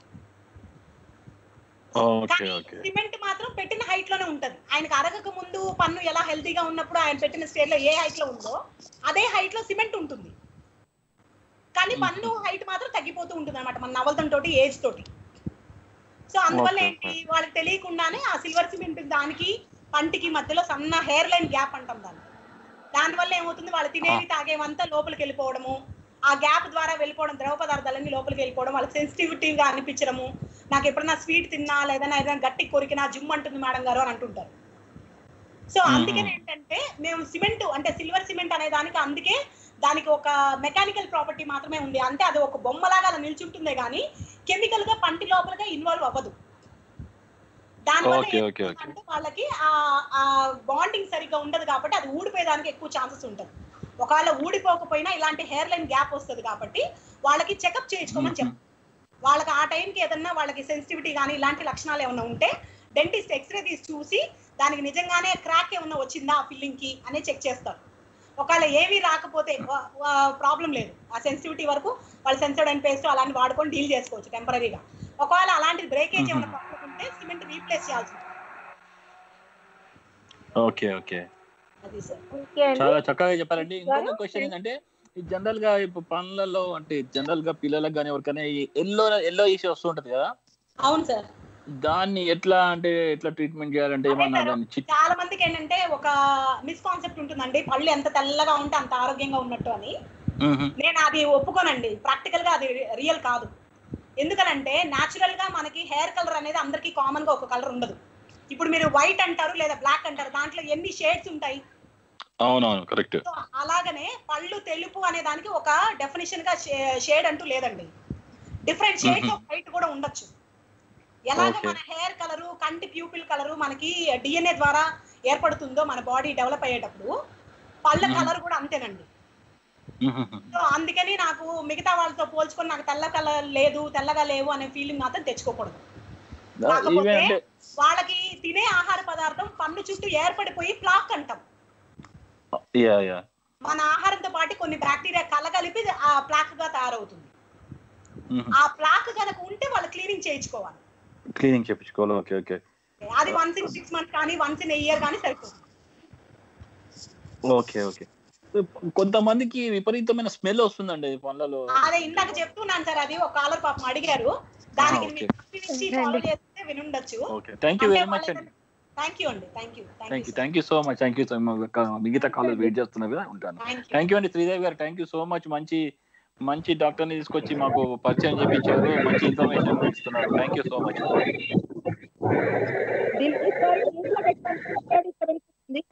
ఓకే కానీ ఓకే సిమెంట్ మాత్రం పెట్టిన హైట్ లోనే ఉంటది ఆయనకు అరగక ముందు పన్ను ఎలా హెల్తీగా ఉన్నప్పుడు ఆయన పెట్టిన స్టేజ్ లో ఏ హైట్ లో ఉందో అదే హైట్ లో సిమెంట్ ఉంటుంది కానీ పన్ను హైట్ మాత్రం తగ్గిపోతూ ఉంటుంది అనమాట మన నవలతం తోటి ఏజ్ తోటి సో అందువల్ల Okay, ఏంటి వాళ్ళకి తెలియకుండానే ఆ సిల్వర్ సిమెంట్ దానికి పంటికి మధ్యలో సన్న హెయిర్ లైన్ గ్యాప్ అంటాం దాన్ని దానివల్ల ఏమవుతుంది వాళ్ళు తినేవి తాగేవంతా లోపలికి వెళ్ళిపోవడము ఆ గ్యాప్ ద్వారా వెళ్ళిపోవడం ద్రవ పదార్థాలన్నీ లోపలికి వెళ్ళిపోవడం వాళ్ళకి సెన్సిటివిటీగా అనిపించడము నాకు ఎప్పుడైనా స్వీట్ తిన్నా లేదన్నా ఏదైనా గట్టి కొరికినా జిమ్ అంటుంది మేడం గారు అని అంటుంటారు సో మ్మ్. అందుకని ఏంటంటే మేము సిమెంట్ అంటే సిల్వర్ సిమెంట్ అనే దానికి అందుకే దానికి ఒక మెకానికల్ ప్రాపర్టీ మాత్రమే ఉంది అంటే అది ఒక బొమ్మలాగా అలా నిల్చుంటుందే కానీ కెమికల్ గా పంటి లోపలగా ఇన్వాల్వ్ అవ్వదు దానివల్ల Okay, okay, ఏమవుతుంది okay. అంటే వాళ్ళకి ఆ ఆ బాండింగ్ సరిగ్గా ఉండదు కాబట్టి అది ఊడిపోయేదానికి ఎక్కువ ఛాన్సెస్ ఉంటుంది ఒకవేళ ఊడిపోకపోయినా ఇలాంటి హెయిర్ లైన్ గ్యాప్ వస్తుంది కాబట్టి వాళ్ళకి చెకప్ చేయించుకోమని చెప్పారు వాళ్ళకి ఆ టైంకి ఏదన్నా వాళ్ళకి సెన్సిటివిటీ కానీ ఇలాంటి లక్షణాలు ఏమైనా ఉంటే డెంటిస్ట్ ఎక్స్రే తీసి చూసి దానికి నిజంగానే క్రాక్ ఏమన్నా వచ్చిందా ఆ ఫిల్లింగ్ కి అనే చెక్ చేస్తారు ఒకవేళ ఏమీ రాకపోతే ప్రాబ్లం లేదు ఆ సెన్సిటివిటీ వరకు వాళ్ళు సెన్సోడైన్ పేస్ట్ అలాంటి వాడుకొని డీల్ చేసుకోవచ్చు టెంపరీగా ఒకవేళ అలాంటి బ్రేకేజ్ ఏమైనా ప్రాబ్లం ఉంటే సిమెంట్ రీప్లేస్ చేయాల్సి ఉంటుంది ఓకే ఓకే అది సార్ ఓకే అండి చాలా చక్కగా చెప్పారండి ఇంకొక గారు, క్వశ్చన్ ఏంటంటే ఈ జనరల్ గా ఇప్పుడు పనులలో అంటే జనరల్ గా పిల్లలకు కానీ ఎవరికైనా ఈ ఎల్లో ఎల్లో ఇష్యూ వస్తుంటది కదా అవును సార్ దాన్ని ఎట్లా అంటే ఎట్లా ట్రీట్మెంట్ చేయాలంటే అదే ఏమన్నా సార్, దాన్ని చి- చాలా మందికి ఏంటంటే ఒక మిస్కాన్సెప్ట్ ఉంటుందండి పళ్ళు ఎంత తెల్లగా ఉంటే అంత ఆరోగ్యంగా ఉన్నట్టు అని మ్మ్. నేను అది ఒప్పుకోనండి ప్రాక్టికల్ గా అది రియల్ కాదు ఎందుకనంటే న్యాచురల్ గా మనకి హెయిర్ కలర్ అనేది అందరికి కామన్ గా ఒక కలర్ ఉండదు ఇప్పుడు మీరు వైట్ అంటారు లేదా బ్లాక్ అంటారు దాంట్లో ఎన్ని షేడ్స్ ఉంటాయి అవునవును కరెక్ట్ సో అలాగనే పళ్ళు తెలుపు అనే దానికి ఒక డెఫినేషన్ గా షేడ్ అంటూ లేదండి డిఫరెంట్ షేడ్స్ ఆఫ్ వైట్ కూడా ఉండొచ్చు ఎలాగ Okay. మన హెయిర్ కలరు కంటి ప్యూపిల్ కలరు మనకి డిఎన్ఏ ద్వారా ఏర్పడుతుందో మన బాడీ డెవలప్ అయ్యేటప్పుడు పళ్ళ Mhm. కలర్ కూడా అంతేనండి సో అందుకని నాకు మిగతా వాళ్ళతో పోల్చుకొని నాకు తెల్ల కలర్ లేదు తెల్లగా లేవు అనే ఫీలింగ్ మాత్రం తెచ్చుకోకూడదు కాకపోతే ఈవెన్ అంటే వాళ్ళకి తినే ఆహార పదార్థం పన్ను చుట్టూ ఏర్పడిపోయి ప్లాక్ అంటాం యా యా మన ఆహారంతో పాటు కొన్ని బ్యాక్టీరియా కలగలిపి ఆ ప్లాక్ గా తయారవుతుంది ఆ ప్లాక్ కనుక ఉంటే వాళ్ళు క్లీనింగ్ చేయించుకోవాలి క్లీనింగ్ చేపించుకోవాలి ఓకే ఓకే అది వన్స్ ఇన్ సిక్స్ మంత్స్ కానీ వన్స్ ఇన్ ఇయర్ కానీ సరిపోతుంది ఓకే ఓకే కొంతమందికి విపరీతమైన స్మెల్ వస్తుందండి పనులలో అదే ఇందాక చెప్తున్నాను సార్ అది ఒక కాలర్ పాపం అడిగారు దానికి okay. మీరు పంపించి ఫాలో చేస్తే వినుండొచ్చు okay thank you very much అండి థ్యాంక్ యూ అండి thank you thank you thank you so much thank you so much మిగతా కాలేజ్ వెయిట్ చేస్తున్నారు కదా ఉంటాను థ్యాంక్ యూ థ్యాంక్ యూ అండి శ్రీదేవి గారు థ్యాంక్ యూ సో మచ్ మంచి మంచి డాక్టర్ ని తీసుకొచ్చి మాకు పరిచయం చేయించారు మంచి ఇన్ఫర్మేషన్ ఇస్తున్నారు thank you so much Dilip garu ఇంట్లో పెట్టుకొని ఇక్కడ ఇక్కడ వినిపిస్తుంది.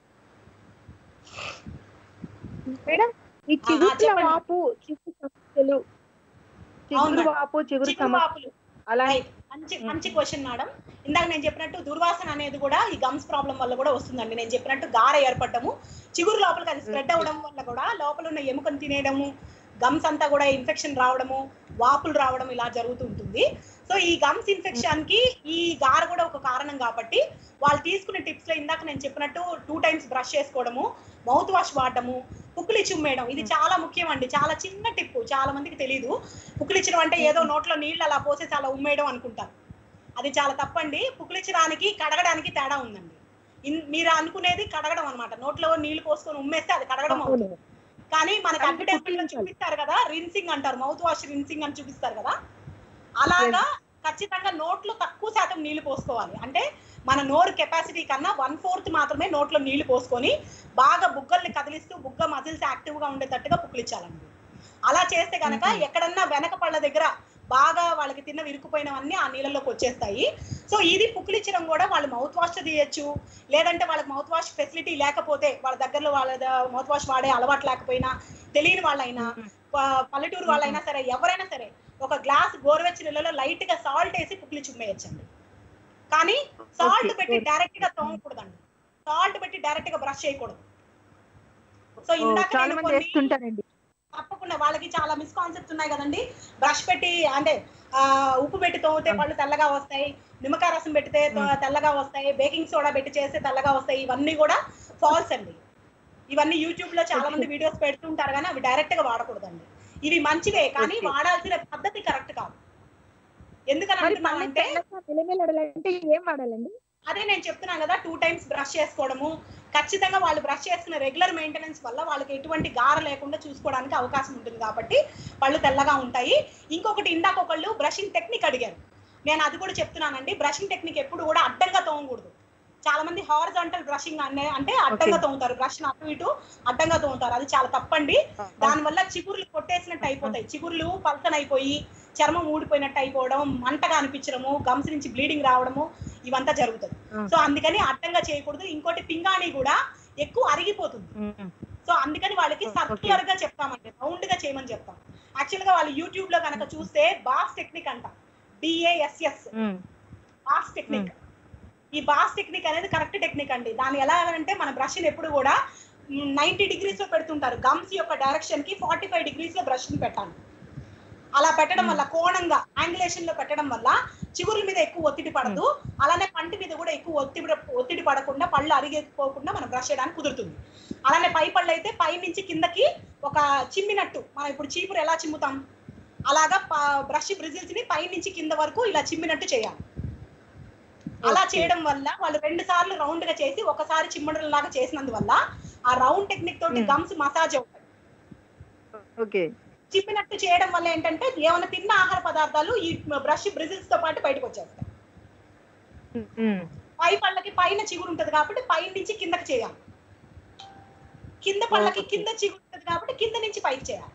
మేడం ఈ చిగుర్ల చెప్పండి. వాపు చిగురు సమస్యలు చిగురు అవును. వాపు చిగురు చిగురు సమస్య వాపులు అలా Right. మంచి మంచి క్వశ్చన్ మేడం ఇందాక నేను చెప్పినట్టు దుర్వాసన అనేది కూడా ఈ గమ్స్ ప్రాబ్లం వల్ల కూడా వస్తుందండి నేను చెప్పినట్టు గార ఏర్పడము చిగురు లోపలికి అది స్ప్రెడ్ అవ్వడం వల్ల కూడా లోపల ఉన్న ఎముకను తినేయడము గమ్స్ అంతా కూడా ఇన్ఫెక్షన్ రావడము వాపులు రావడం ఇలా జరుగుతూ ఉంటుంది సో ఈ గమ్స్ ఇన్ఫెక్షన్ కి ఈ గార కూడా ఒక కారణం కాబట్టి వాళ్ళు తీసుకునే టిప్స్ లో ఇందాక నేను చెప్పినట్టు టూ టైమ్స్ బ్రష్ చేసుకోవడము మౌత్ వాష్ వాడటము పుక్కులి చుమ్మేయడం ఇది చాలా ముఖ్యం అండి చాలా చిన్న టిప్ చాలా మందికి తెలియదు పుక్కులిచ్చడం అంటే ఏదో నోట్లో నీళ్ళు అలా పోసేసి అలా ఉమ్మేయడం అనుకుంటారు అది చాలా తప్పండి పుక్కులిచ్చడానికి కడగడానికి తేడా ఉందండి ఇన్- మీరు అనుకునేది కడగడం అన్నమాట నోట్లో నీళ్లు పోసుకొని ఉమ్మేస్తే అది కడగడం అవుతుంది కానీ మనకి అంటే అడ్వర్టైజ్మెంట్ లో పుక్కిలించాలి. చూపిస్తారు కదా రిన్సింగ్ అంటారు మౌత్ వాష్ రిన్సింగ్ అని చూపిస్తారు కదా అలాగా ఖచ్చితంగా నోట్లో తక్కువ శాతం నీళ్లు పోసుకోవాలి అంటే మన నోరు కెపాసిటీ కన్నా వన్ ఫోర్త్ మాత్రమే నోట్లో నీళ్లు పోసుకొని బాగా బుగ్గల్ని కదిలిస్తూ బుగ్గ మజిల్స్ యాక్టివ్ గా ఉండేటట్టుగా పుక్కిలించాలండి అలా చేస్తే కనుక ఎక్కడన్నా వెనక పళ్ళ దగ్గర బాగా వాళ్ళకి తిన్న విరుకుపోయినవన్నీ ఆ నీళ్ళలోకి వచ్చేస్తాయి సో ఇది పుక్కిలిచ్చడం కూడా వాళ్ళు మౌత్ వాష్ తీయచ్చు లేదంటే వాళ్ళకి మౌత్ వాష్ ఫెసిలిటీ లేకపోతే వాళ్ళ దగ్గరలో వాళ్ళ మౌత్ వాష్ వాడే అలవాటు లేకపోయినా తెలియని వాళ్ళైనా ప- పల్లెటూరు వాళ్ళైనా సరే ఎవరైనా సరే ఒక గ్లాస్ గోరువెచ్చని నీళ్ళలో లైట్ గా సాల్ట్ వేసి పుక్కిలి చుమ్మేయచ్చండి కానీ సాల్ట్ Okay, పెట్టి okay. డైరెక్ట్ గా తోమకూడదండి సాల్ట్ పెట్టి డైరెక్ట్ గా బ్రష్ చేయకూడదు సో ఓ, ఇందాక చాలా నేను మంది కొన్ని- వేస్తుంటారండి తప్పకుండా వాళ్ళకి చాలా మిస్కాన్సెప్ట్స్ ఉన్నాయి కదండి బ్రష్ పెట్టి అంటే ఆ, ఉప్పు పెట్టి తోమితే పళ్ళు తెల్లగా వస్తాయి నిమ్మకాయ రసం పెడితే తో- తెల్లగా వస్తాయి బేకింగ్ సోడా పెట్టి చేస్తే తెల్లగా వస్తాయి ఇవన్నీ కూడా ఫాల్స్ అండి ఇవన్నీ యూట్యూబ్ లో చాలా మంది వీడియోస్ పెడుతుంటారు కానీ అవి డైరెక్ట్ గా వాడకూడదండి ఇవి మంచివే కానీ Okay. వాడాల్సిన పద్ధతి కరెక్ట్ కాదు ఎందుకని మరి అంటున్నాను పళ్ళు అంటే తెల్లగా మెలమెలడాలంటే ఏం వాడాలండి అదే నేను చెప్తున్నాను కదా టూ టైమ్స్ బ్రష్ చేసుకోవడము ఖచ్చితంగా వాళ్ళు బ్రష్ చేసుకునే రెగ్యులర్ మెయింటెనెన్స్ వల్ల వాళ్ళకి ఎటువంటి గార లేకుండా చూసుకోవడానికి అవకాశం ఉంటుంది కాబట్టి పళ్ళు తెల్లగా ఉంటాయి ఇంకొకటి ఇందాక ఒకళ్ళు బ్రషింగ్ టెక్నిక్ అడిగారు నేను అది కూడా చెప్తున్నానండి బ్రషింగ్ టెక్నిక్ ఎప్పుడు కూడా అడ్డంగా తోమకూడదు చాలా మంది హారిజాంటల్ బ్రషింగ్ అనే అంటే అడ్డంగా Okay. తోముతారు బ్రష్ అటు ఇటు అడ్డంగా తోముతారు అది చాలా తప్పండి దానివల్ల చిగుర్లు కొట్టేసినట్టు అయిపోతాయి చిగుర్లు పల్సన్ అయిపోయి చర్మం ఊడిపోయినట్టు అయిపోవడం మంటగా అనిపించడము గమ్స్ నుంచి బ్లీడింగ్ రావడము ఇవంతా జరుగుతుంది Mm. సో అందుకని అడ్డంగా చేయకూడదు ఇంకోటి పింగాణి కూడా ఎక్కువ అరిగిపోతుంది సో అందుకని వాళ్ళకి Oh, సర్క్యులర్ గా చెప్తామండి రౌండ్ గా చేయమని చెప్తాం యాక్చువల్ గా వాళ్ళు యూట్యూబ్ లో కనుక చూస్తే బాస్ టెక్నిక్ అంట డిఏఎస్ఎస్ బాస్ టెక్నిక్ ఈ బాస్ టెక్నిక్ అనేది కరెక్ట్ టెక్నిక్ అండి దాని ఎలా అంటే మన బ్రష్ ఎప్పుడు కూడా నైన్టీ డిగ్రీస్ లో పెడుతుంటారు గమ్స్ యొక్క డైరెక్షన్ కి ఫార్టీ ఫైవ్ డిగ్రీస్ లో బ్రష్ ని పెట్టాలి అలా పెట్టడం వల్ల కోణంగా యాంగులేషన్ లో పెట్టడం వల్ల చిగురుల మీద ఎక్కువ ఒత్తిడి పడదు అలానే పంటి మీద కూడా ఎక్కువ ఒత్తిడి ఒత్తిడి పడకుండా పళ్ళు అరిగిపోకుండా మనం బ్రష్ చేయడానికి కుదురుతుంది అలానే పై పళ్ళు అయితే పై నుంచి కిందకి ఒక చిమ్మినట్టు మనం ఇప్పుడు చీపురు ఎలా చిమ్ముతాం అలాగా బ్రష్ బ్రిజిల్స్ ని పై నుంచి కింద వరకు ఇలా చిమ్మినట్టు చేయాలి అలా Okay. చేయడం వల్ల వాళ్ళు రెండు సార్లు రౌండ్ గా చేసి ఒకసారి చిమ్మడం లాగా చేసినందువల్ల ఆ రౌండ్ టెక్నిక్ తోటి Hmm. గమ్స్ మసాజ్ అవుతాయి ఓకే చిప్పినట్టు చేయడం వల్ల ఏంటంటే ఏమైనా తిన్న ఆహార పదార్థాలు ఈ బ్రష్ బ్రిజిల్స్ తో పాటు బయటకు వచ్చేస్తాయి పై పళ్ళకి పైన చిగురు ఉంటది కాబట్టి పై నుంచి కిందకి చేయాలి కింద పళ్ళకి కింద చిగురు ఉంటది కాబట్టి కింద నుంచి పైకి చేయాలి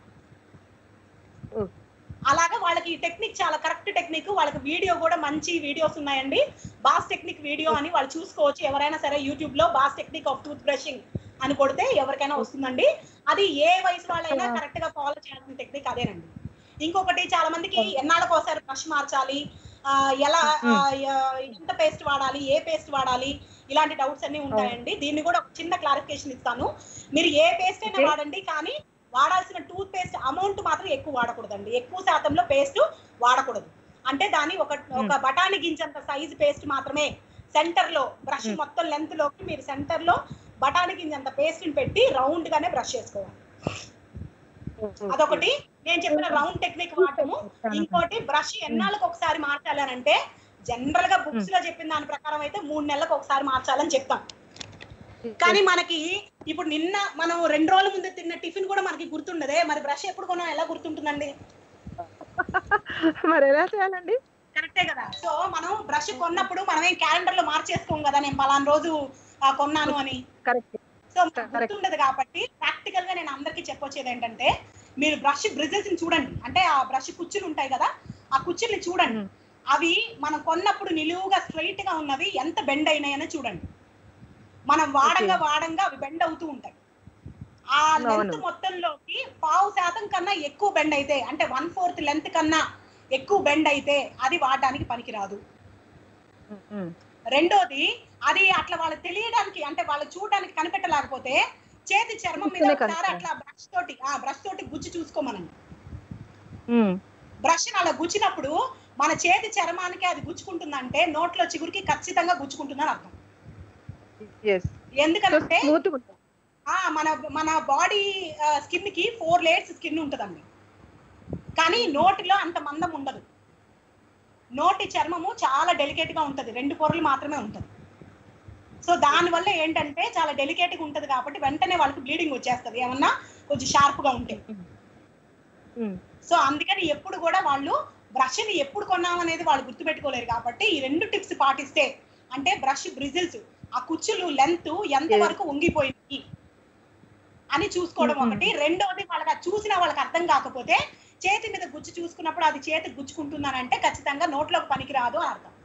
అలాగా వాళ్ళకి ఈ టెక్నిక్ చాలా కరెక్ట్ టెక్నిక్ వాళ్ళకి వీడియో కూడా మంచి వీడియోస్ ఉన్నాయండి బాస్ టెక్నిక్ వీడియో అని వాళ్ళు చూసుకోవచ్చు ఎవరైనా సరే యూట్యూబ్ లో Bass technique of tooth brushing అని కొడితే ఎవరికైనా వస్తుందండి అది ఏ వయసు వాళ్ళైనా కరెక్ట్ గా ఫాలో చేయాల్సిన టెక్నిక్ అదేనండి ఇంకొకటి చాలా మందికి ఎన్నాళ్ళకి ఒకసారి బ్రష్ మార్చాలి ఆ, ఎలా ఆ, ఎ- ఎంత పేస్ట్ వాడాలి ఏ పేస్ట్ వాడాలి ఇలాంటి డౌట్స్ అన్ని ఉంటాయండి దీన్ని కూడా ఒక చిన్న క్లారిఫికేషన్ ఇస్తాను మీరు ఏ పేస్ట్ అయినా వాడండి కానీ వాడాల్సిన టూత్ పేస్ట్ అమౌంట్ మాత్రం ఎక్కువ వాడకూడదండి ఎక్కువ శాతంలో పేస్ట్ వాడకూడదు అంటే దాని ఒక ఒక బఠానీ గింజంత సైజ్ పేస్ట్ మాత్రమే సెంటర్ లో బ్రష్ మొత్తం లెంత్ లోకి మీరు సెంటర్ లో బఠానీ గింజంత పేస్ట్ ని పెట్టి రౌండ్ గానే బ్రష్ చేసుకోవాలి అదొకటి నేను చెప్పిన రౌండ్ టెక్నిక్ వాడటము ఇంకోటి బ్రష్ ఎన్నాళ్ళకి ఒకసారి మార్చాలి అని అంటే జనరల్ గా బుక్స్ లో చెప్పిన దాని ప్రకారం అయితే మూడు నెలలకు ఒకసారి మార్చాలని చెప్తాం కానీ మనకి ఇప్పుడు నిన్న మనం రెండు రోజుల ముందు తిన్న టిఫిన్ కూడా మనకి గుర్తుండదే మరి బ్రష్ ఎప్పుడు కొన్నా ఎలా గుర్తుంటుందండి మరి ఎలా చేయాలండి కరెక్టే కదా సో మనం బ్రష్ కొన్నప్పుడు మనం ఏం క్యాలెండర్ లో మార్చేసుకోం కదా నేను పలానా రోజు ఆ, కొన్నాను అని కరెక్ట్ సో మనకు గుర్తుండదు కాబట్టి ప్రాక్టికల్ గా నేను అందరికీ చెప్పొచ్చేది ఏంటంటే మీరు బ్రష్ బ్రిజిల్స్ ని చూడండి అంటే ఆ బ్రష్ కుచ్చులు ఉంటాయి కదా ఆ కుచ్చుల్ని చూడండి అవి మనం కొన్నప్పుడు నిలువుగా స్ట్రైట్ గా ఉన్నవి ఎంత బెండ్ అయినాయని చూడండి మనం వాడంగా వాడంగా అవి బెండ్ అవుతూ ఉంటాయి ఆ లెంత్ అవును. మొత్తంలోకి పావు శాతం కన్నా ఎక్కువ బెండ్ అయితే అంటే వన్ ఫోర్త్ లెంత్ కన్నా ఎక్కువ బెండ్ అయితే అది వాడడానికి పనికిరాదు రెండోది అది అట్లా వాళ్ళకి తెలియడానికి అంటే వాళ్ళు చూడడానికి కనిపెట్టలేకపోతే చేతి చర్మం మీద గుర్తునే ఒకసారి కనిపెట్టాలి. అట్లా బ్రష్ తోటి ఆ బ్రష్ తోటి గుచ్చి చూసుకోమనండి బ్రష్ అలా గుచ్చినప్పుడు మన చేతి చర్మానికి అది గుచ్చుకుంటుందంటే నోట్లో చిగురికి ఖచ్చితంగా గుచ్చుకుంటుందని అర్థం ఎస్ ఎందుకంటే స్మూత్ ఆ మన మన బాడీ స్కిన్ కి ఫోర్ లేయర్స్ స్కిన్ ఉంటదండి కానీ నోటిలో అంత మందం ఉండదు నోటి చర్మము చాలా డెలికేట్ గా ఉంటది రెండు పొరలు మాత్రమే ఉంటది సో దాని వల్ల ఏంటంటే చాలా డెలికేట్ గా ఉంటది కాబట్టి వెంటనే వాళ్ళకి బ్లీడింగ్ వచ్చేస్తది ఏమన్నా కొంచెం షార్ప్ గా ఉంటే సో అందుకని ఎప్పుడు కూడా వాళ్ళు బ్రష్ ని ఎప్పుడు కొన్నాం అనేది వాళ్ళు గుర్తుపెట్టుకోలేరు కాబట్టి ఈ రెండు టిప్స్ పాటిస్తే అంటే బ్రష్ బ్రిజిల్స్ ఆ కుచ్చులు లెంత్ ఎంత Yes. వరకు ఉంగిపోయింది అని చూసుకోవడం ఒకటి రెండోది వాళ్ళకి అది చూసినా వాళ్ళకి అర్థం కాకపోతే చేతి మీద గుచ్చి చూసుకున్నప్పుడు అది చేతి గుచ్చుకుంటుందనంటే ఖచ్చితంగా నోట్లోకి పనికి రాదు అని అర్థం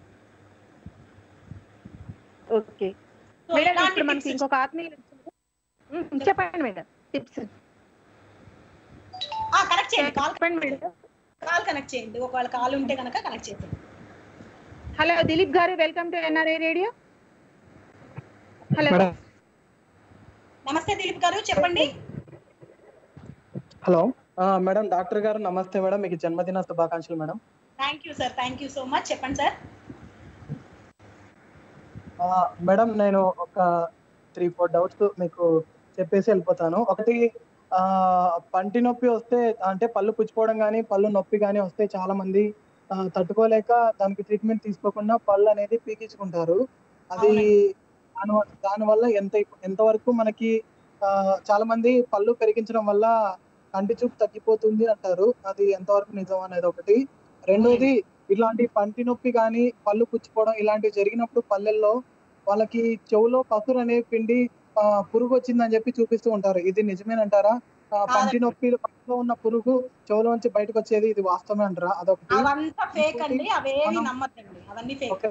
ఓకే So, మేడం ఇలాంటి ఇప్పుడు మనకి tips ఇంకొక ఆత్మీయ చెప్పండి మేడం టిప్స్ కనెక్ట్ చేయండి కాల్ చెప్పండి మేడం కాల్ కనెక్ట్ చేయండి ఒకవేళ కాల్ ఉంటే కనుక కనెక్ట్ చేయండి hello Dilip garu welcome to NRI radio hello madam నమస్తే దిలీప్ గారు చెప్పండి హలో ఆ, మేడం డాక్టర్ గారు నమస్తే మేడం మీకు జన్మదిన శుభాకాంక్షలు madam thank you sir thank you so much చెప్పండి సార్ ఆ, మేడం నేను ఒక త్రీ ఫోర్ డౌట్స్ మీకు చెప్పేసి వెళ్ళిపోతాను ఒకటి ఆ, పంటి నొప్పి వస్తే అంటే పళ్ళు పుచ్చిపోవడం కానీ పళ్ళు నొప్పి కానీ వస్తే చాలా మంది ఆ, తట్టుకోలేక దానికి ట్రీట్మెంట్ తీసుకోకుండా పళ్ళు అనేది పీకించుకుంటారు అది దాని దాని వల్ల ఎంత ఎంతవరకు మనకి ఆ, చాలా మంది పళ్ళు పెరిగించడం వల్ల కంటి చూపు తగ్గిపోతుంది అంటారు అది ఎంతవరకు నిజం అనేది ఒకటి రెండోది ఇలాంటి పంటి నొప్పి కానీ పళ్ళు పుచ్చిపోవడం ఇలాంటివి జరిగినప్పుడు పల్లెల్లో వాళ్ళకి చెవులో పసురు అనే పిండి ఆ, పురుగు వచ్చిందని చెప్పి చూపిస్తూ ఉంటారు ఇది నిజమేనంటారా ఆ, పంటి నొప్పి పట్టులో ఉన్న పురుగు చెవులోంచి బయటకు వచ్చేది ఇది వాస్తవమే అంటారా అదొకటి అవంతా ఫేక్ అండి అవేవి నమ్మద్దండి అవన్నీ ఫేక్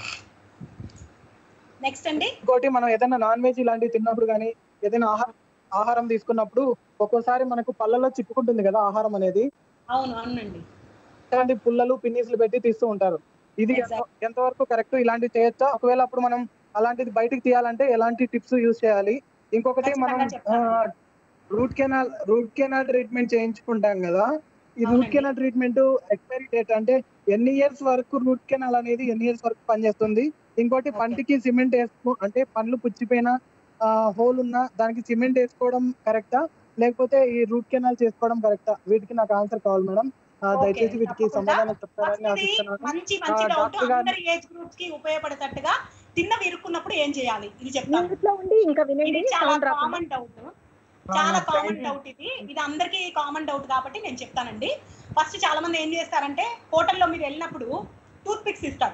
నెక్స్ట్ అండి ఇంకోటి మనం ఏదైనా నాన్ వెజ్ ఇలాంటివి తిన్నప్పుడు కానీ ఏదైనా ఆహారం ఆహారం తీసుకున్నప్పుడు ఒక్కోసారి మనకు పళ్ళలో చిక్కుకుంటుంది కదా ఆహారం అనేది అవును అవునండి ఇలాంటి పుల్లలు పిన్నీసులు పెట్టి తీస్తూ ఉంటారు ఇది ఎంత- ఎంతవరకు కరెక్ట్ ఇలాంటివి చేయొచ్చా ఒకవేళ అప్పుడు మనం అలాంటిది బయటికి తీయాలంటే ఎలాంటి టిప్స్ యూజ్ చేయాలి ఇంకొకటి మనం root canal root canal treatment చేయించుకుంటాం కదా ఈ root canal treatment expiry date అంటే ఎన్ని ఇయర్స్ వరకు రూట్ కెనాల్ అనేది ఎన్ని ఇయర్స్ వరకు పనిచేస్తుంది ఇంకోటి పంటికి సిమెంట్ వేసుకో అంటే పండ్లు పుచ్చిపోయిన హోల్ ఉన్న దానికి సిమెంట్ వేసుకోవడం కరెక్టా లేకపోతే ఈ రూట్ కెనాల్ చేసుకోవడం కరెక్టా వీటికి నాకు ఆన్సర్ కావాలి మేడం ఆ, దయచేసి వీటికి సమాధానం చెప్తారని ఆశిస్తున్నాను మంచి ఆ, మంచి డౌట్ డాక్టర్ గారు అందరి ఏజ్ గ్రూప్స్ కి ఉపయోగపడేటట్టుగా తిన్నవి ఇరుక్కున్నప్పుడు ఏం చేయాలి ఇది చెప్తాను ఇంట్లో ఉండి ఇంకా వినండి ఇది చాలా sound రాకుండా. కామన్ డౌట్ చాలా ఆ, కామన్ thank- డౌట్ ఇది ఇది అందరికీ కామన్ డౌట్ కాబట్టి నేను చెప్తానండి ఫస్ట్ చాలా మంది ఏం చేస్తారంటే హోటల్లో మీరు వెళ్ళినప్పుడు టూత్ పిక్స్ ఇస్తారు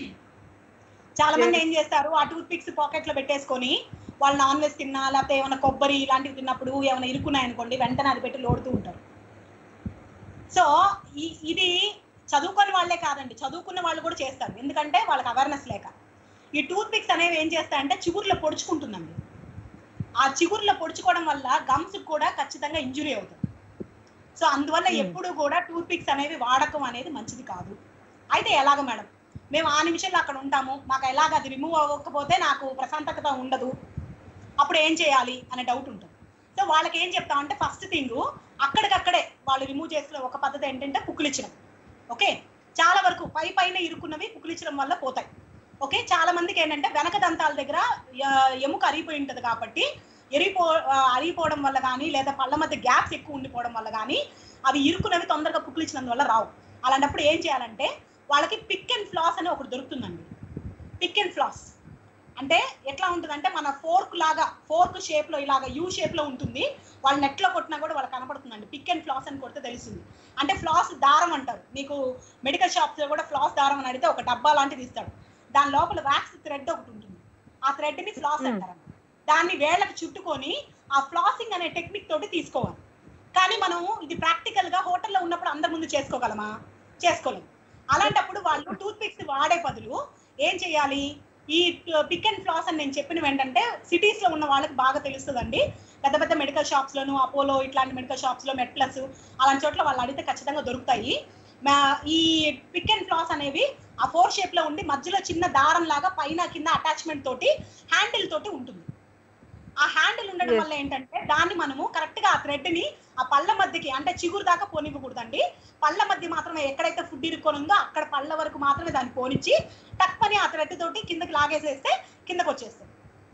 చాలా మంది ఏం చేస్తారు ఆ టూత్ పిక్స్ పాకెట్ లో పెట్టేసుకొని వాళ్ళు నాన్ వెజ్ తిన్నా లేకపోతే ఏమైనా కొబ్బరి ఇలాంటివి తిన్నప్పుడు ఏమైనా ఇరుక్కున్నాయి అనుకోండి వెంటనే అది పెట్టి లోడుతూ ఉంటారు సో ఈ ఇది చదువుకొని వాళ్ళే కాదండి చదువుకున్న వాళ్ళు కూడా చేస్తారు ఎందుకంటే వాళ్ళకి అవేర్నెస్ లేక ఈ టూత్ పిక్స్ అనేవి ఏం చేస్తాయంటే చిగురులో పొడుచుకుంటుందండి ఆ చిగురులో పొడుచుకోవడం వల్ల గమ్స్ కూడా ఖచ్చితంగా ఇంజురీ అవుతుంది సో అందువల్ల ఎప్పుడు కూడా టూత్ పిక్స్ అనేవి వాడకం అనేది మంచిది కాదు అయితే ఎలాగ మేడం మేము ఆ నిమిషంలో అక్కడ ఉంటాము మాకు ఎలాగ అది రిమూవ్ అవ్వకపోతే నాకు ప్రశాంతత ఉండదు అప్పుడు ఏం చేయాలి అనే డౌట్ ఉంటుంది సో వాళ్ళకి ఏం చెప్తాం అంటే ఫస్ట్ థింగ్ అక్కడికక్కడే వాళ్ళు రిమూవ్ చేసిన ఒక పద్ధతి ఏంటంటే పుక్కిలిచ్చడం ఓకే చాలా వరకు పై పైన ఇరుక్కున్నవి పుక్కిలిచ్చడం వల్ల పోతాయి ఓకే చాలా మందికి ఏంటంటే వెనక దంతాల దగ్గర ఆ, ఎముక అరిగిపోయి ఉంటుంది కాబట్టి ఎరిగిపో ఆ, అరిగిపోవడం వల్ల కానీ లేదా పళ్ళ మధ్య గ్యాప్స్ ఎక్కువ ఉండిపోవడం వల్ల కానీ అవి ఇరుకున్నవి తొందరగా పుక్కిలిచ్చినందువల్ల రావు అలాంటప్పుడు ఏం చేయాలంటే వాళ్ళకి పిక్ అండ్ ఫ్లాస్ అని ఒకటి దొరుకుతుందండి పిక్ అండ్ ఫ్లాస్ అంటే ఎట్లా ఉంటుందంటే మన ఫోర్క్ లాగా ఫోర్క్ షేప్ లో ఇలాగా యూ షేప్ లో ఉంటుంది వాళ్ళు నెట్ లో కొట్టినా కూడా వాళ్ళకి కనపడుతుందండి పిక్ అండ్ ఫ్లాస్ అని కొడితే తెలుస్తుంది అంటే ఫ్లాస్ దారం అంటారు మీకు మెడికల్ షాప్స్ లో కూడా ఫ్లాస్ దారం అని అడిగితే ఒక డబ్బా లాంటిది ఇస్తాడు దాని లోపల వ్యాక్స్ థ్రెడ్ ఒకటి ఉంటుంది ఆ థ్రెడ్ ని ఫ్లాస్ అంటారు దాన్ని వేళ్ళకి చుట్టుకొని ఆ ఫ్లాసింగ్ అనే టెక్నిక్ తోటి తీసుకోవాలి కానీ మనం ఇది ప్రాక్టికల్ గా హోటల్లో ఉన్నప్పుడు అందరి ముందు చేసుకోగలమా చేసుకోలేము అలాంటప్పుడు వాళ్ళు టూత్ పిక్స్ వాడే బదులు ఏం చేయాలి ఈ పిక్ అండ్ ఫ్లాస్ అని నేను చెప్పిన ఏంటంటే సిటీస్ లో ఉన్న వాళ్ళకి బాగా తెలుస్తుందండి పెద్ద పెద్ద మెడికల్ షాప్స్ లోను అపోలో ఇట్లాంటి మెడికల్ షాప్స్ లో మెట్ ప్లస్ అలాంటి చోట్ల వాళ్ళు అడిగితే ఖచ్చితంగా దొరుకుతాయి మా- ఈ పిక్ అండ్ ఫ్లాస్ అనేవి ఆ ఫోర్ షేప్ లో ఉండి మధ్యలో చిన్న దారం లాగా పైన కింద అటాచ్మెంట్ తోటి హ్యాండిల్ తోటి ఉంటుంది ఆ హ్యాండిల్ ఉండడం Yes. వల్ల ఏంటంటే దాన్ని మనము కరెక్ట్ గా ఆ థ్రెడ్ ని ఆ పళ్ళ మధ్యకి అంటే చిగురు దాకా పోనివ్వకూడదండి పళ్ళ మధ్య మాత్రమే ఎక్కడైతే ఫుడ్ ఇరుక్కొని ఉందో అక్కడ పళ్ళ వరకు మాత్రమే దాన్ని పోనిచ్చి టక్కని ఆ థ్రెడ్ తోటి కిందకి లాగేసేస్తే కిందకి వచ్చేస్తుంది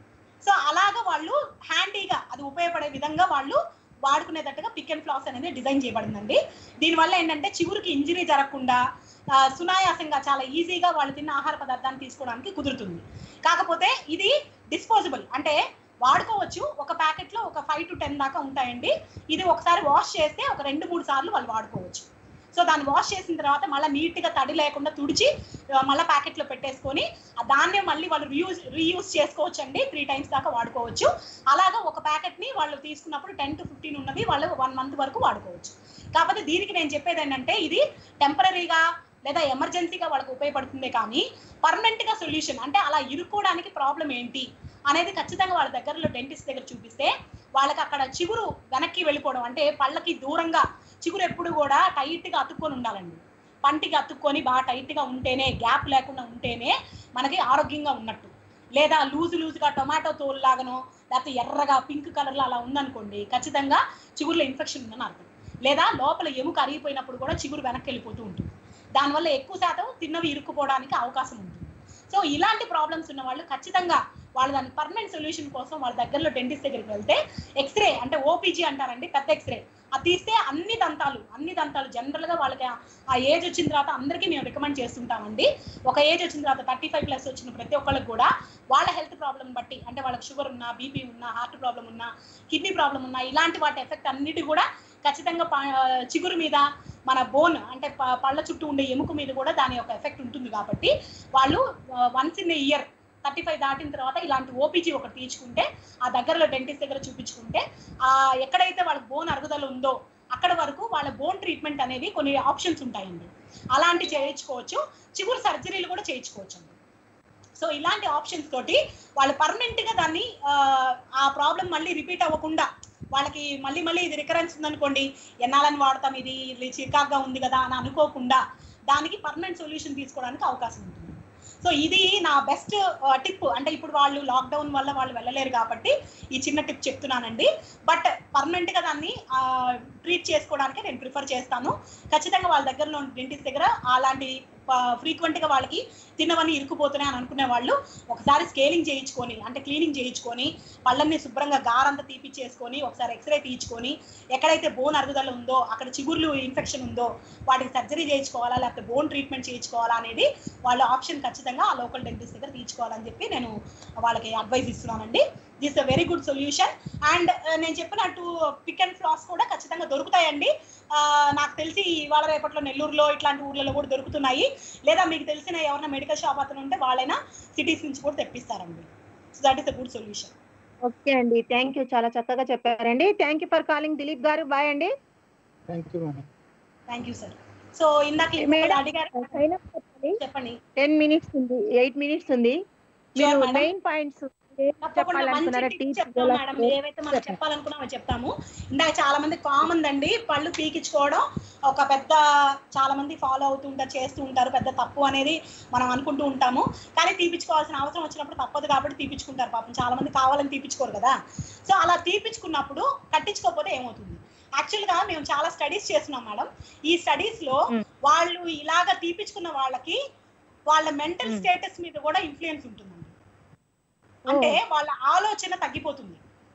సో అలాగా వాళ్ళు హ్యాండీగా అది ఉపయోగపడే విధంగా వాళ్ళు వాడుకునేటట్టుగా పిక్ అండ్ ఫ్లాస్ అనేది డిజైన్ చేయబడిందండి దీనివల్ల ఏంటంటే చిగురుకి ఇంజరీ జరగకుండా ఆ, సునాయాసంగా చాలా ఈజీగా వాళ్ళు తిన్న ఆహార పదార్థాన్ని తీసుకోవడానికి కుదురుతుంది కాకపోతే ఇది డిస్పోజబుల్ అంటే వాడుకోవచ్చు ఒక ప్యాకెట్ లో ఒక ఫైవ్ టు టెన్ దాకా ఉంటాయండి ఇది ఒకసారి వాష్ చేస్తే ఒక రెండు మూడు సార్లు వాళ్ళు వాడుకోవచ్చు సో దాన్ని వాష్ చేసిన తర్వాత మళ్ళీ నీట్ గా తడి లేకుండా తుడిచి ఆ, మళ్ళీ ప్యాకెట్ లో పెట్టేసుకొని ఆ దాన్నే మళ్ళీ వాళ్ళు రీయూజ్ రీయూజ్ చేసుకోవచ్చు అండి త్రీ టైమ్స్ దాకా వాడుకోవచ్చు అలాగా ఒక ప్యాకెట్ ని వాళ్ళు తీసుకున్నప్పుడు టెన్ టు ఫిఫ్టీన్ ఉన్నవి వాళ్ళు వన్ మంత్ వరకు వాడుకోవచ్చు కాకపోతే దీనికి నేను చెప్పేది ఏంటంటే ఇది టెంపరీగా లేదా ఎమర్జెన్సీగా వాళ్ళకి ఉపయోగపడుతుందే కానీ పర్మనెంట్ గా సొల్యూషన్ అంటే అలా ఇరుక్కోవడానికి ప్రాబ్లం ఏంటి అనేది ఖచ్చితంగా వాళ్ళ దగ్గరలో డెంటిస్ట్ దగ్గర చూపిస్తే వాళ్ళకి అక్కడ చిగురు వెనక్కి వెళ్ళిపోవడం అంటే పళ్ళకి దూరంగా చిగురు ఎప్పుడు కూడా టైట్ గా అతుక్కొని ఉండాలండి పంటికి అతుక్కొని బాగా టైట్ గా ఉంటేనే గ్యాప్ లేకుండా ఉంటేనే మనకి ఆరోగ్యంగా ఉన్నట్టు లేదా లూజు లూజుగా టొమాటో తోలు లాగానో లేకపోతే ఎర్రగా పింక్ కలర్ లో అలా ఉందనుకోండి ఖచ్చితంగా చిగురులో ఇన్ఫెక్షన్ ఉందని అర్థం లేదా లోపల ఎముక అరిగిపోయినప్పుడు కూడా చిగురు వెనక్కి వెళ్ళిపోతూ ఉంటుంది దానివల్ల ఎక్కువ శాతం తిన్నవి ఇరుక్కుపోవడానికి అవకాశం ఉంటుంది సో ఇలాంటి ప్రాబ్లమ్స్ ఉన్న వాళ్ళు ఖచ్చితంగా వాళ్ళు దాని పర్మనెంట్ సొల్యూషన్ కోసం వాళ్ళ దగ్గరలో డెంటిస్ట్ దగ్గరికి వెళ్తే ఎక్స్రే అంటే ఓపీజీ అంటారండి పెద్ద ఎక్స్రే అది తీస్తే అన్ని దంతాలు అన్ని దంతాలు జనరల్ గా వాళ్ళకి ఆ- ఆ ఏజ్ వచ్చిన తర్వాత అందరికీ మేము రికమెండ్ చేస్తుంటామండి ఒక ఏజ్ వచ్చిన తర్వాత థర్టీ ఫైవ్ ప్లస్ వచ్చిన ప్రతి ఒక్కళ్ళకి కూడా వాళ్ళ హెల్త్ ప్రాబ్లం బట్టి అంటే వాళ్ళకి షుగర్ ఉన్నా బీపీ ఉన్నా హార్ట్ ప్రాబ్లం ఉన్నా కిడ్నీ ప్రాబ్లం ఉన్నా ఇలాంటి వాటి ఎఫెక్ట్ అన్నిటి కూడా ఖచ్చితంగా ప- చిగురు మీద మన బోన్ అంటే ప- పళ్ళ చుట్టూ ఉండే ఎముక మీద కూడా దాని యొక్క ఎఫెక్ట్ ఉంటుంది కాబట్టి వాళ్ళు once in year thirty five దాటిన తర్వాత ఇలాంటి ఓపీజీ ఒకటి తీర్చుకుంటే ఆ దగ్గరలో డెంటిస్ట్ దగ్గర చూపించుకుంటే ఆ ఎక్కడైతే వాళ్ళకి బోన్ అరుగుదల ఉందో అక్కడ వరకు వాళ్ళ బోన్ ట్రీట్మెంట్ అనేవి కొన్ని ఆప్షన్స్ ఉంటాయండి అలాంటి చేయించుకోవచ్చు చిగురు సర్జరీలు కూడా చేయించుకోవచ్చు అండి సో ఇలాంటి ఆప్షన్స్ తోటి వాళ్ళు పర్మనెంట్ గా దాన్ని ఆ, ఆ ప్రాబ్లం మళ్ళీ రిపీట్ అవ్వకుండా వాళ్ళకి మళ్ళీ మళ్ళీ ఇది రికరెన్స్ ఉందనుకోండి ఎన్నాలని వాడతాం ఇది ఇది చికాగ్గా ఉంది కదా అని అనుకోకుండా దానికి పర్మనెంట్ సొల్యూషన్ తీసుకోవడానికి అవకాశం ఉంటుంది సో ఇది నా బెస్ట్ టిప్ అంటే ఇప్పుడు వాళ్ళు లాక్డౌన్ వల్ల వాళ్ళు వెళ్ళలేరు కాబట్టి ఈ చిన్న టిప్ చెప్తున్నానండి బట్ పర్మనెంట్ గా దాన్ని ట్రీట్ చేసుకోవడానికి నేను ప్రిఫర్ చేస్తాను ఖచ్చితంగా వాళ్ళ దగ్గరలో డెంటిస్ట్ దగ్గర అలాంటి ఫ్రీక్వెంట్ గా వాళ్ళకి తిన్నవన్నీ ఇరుక్కుపోతున్నాయి అని అనుకునే వాళ్ళు ఒకసారి స్కేలింగ్ చేయించుకొని అంటే క్లీనింగ్ చేయించుకొని పళ్ళన్ని శుభ్రంగా గారంతా తీపిచ్చేసుకొని ఒకసారి ఎక్స్రే తీయించుకొని ఎక్కడైతే బోన్ అరుగుదల ఉందో అక్కడ చిగుర్లు ఇన్ఫెక్షన్ ఉందో వాటికి సర్జరీ చేయించుకోవాలా లేకపోతే బోన్ ట్రీట్మెంట్ చేయించుకోవాలా అనేది వాళ్ళ ఆప్షన్ ఖచ్చితంగా ఆ లోకల్ డెంటిస్ట్ దగ్గర తీయించుకోవాలని చెప్పి నేను వాళ్ళకి అడ్వైస్ ఇస్తున్నానండి this a very good solution and నేను చెప్పినట్టు పిక్ అండ్ ఫ్లాస్ కూడా ఖచ్చితంగా దొరుకుతాయండి ఆ, నాకు తెలిసి ఇవాళ రేపట్లో నెల్లూరులో ఇట్లాంటి ఊర్లలో కూడా దొరుకుతున్నాయి లేదా మీకు తెలిసిన ఎవరైనా మెడికల్ షాప్ అతను ఉంటే వాళ్ళైనా సిటీస్ నుంచి కూడా తెప్పిస్తారండి so that is a good solution okay అండి థ్యాంక్ యూ చాలా చక్కగా చెప్పారండి thank you for calling Dilip గారు బాయ్ అండి thank you madam thank you sir so ఇందాక ఇంకొకరు మేడం అడిగారు sign up చెప్పండి చెప్పండి టెన్ మినిట్స్ ఉంది ఎయిట్ మినిట్స్ ఉంది Sure, మీరు madam. మెయిన్ పాయింట్స్ తప్పకుండా మంచి చెప్పాలనుకున్నారా టిప్స్ చెప్తాం మేడం ఏవైతే మనం చెప్పాలనుకున్నామో చెప్తాము ఇందాక చాలా మంది కామన్ అండి పళ్ళు పీకించుకోవడం ఒక పెద్ద చాలా మంది ఫాలో అవుతూ ఉంటారు చేస్తూ ఉంటారు పెద్ద తప్పు అనేది మనం అనుకుంటూ ఉంటాము కానీ తీపించుకోవాల్సిన అవసరం వచ్చినప్పుడు తప్పదు కాబట్టి తీపించుకుంటారు పాపం చాలా మంది కావాలని తీపించుకోరు కదా సో అలా తీపించుకున్నప్పుడు కట్టించుకోకపోతే ఏమవుతుంది యాక్చువల్ గా మేము చాలా స్టడీస్ చేస్తున్నాం మేడం ఈ స్టడీస్ లో వాళ్ళు ఇలాగ తీపించుకున్న వాళ్ళకి వాళ్ళ మెంటల్ స్టేటస్ మీద కూడా ఇన్ఫ్లుయెన్స్ ఉంటుందండి అంటే వాళ్ళ ఆలోచన తగ్గిపోతుంది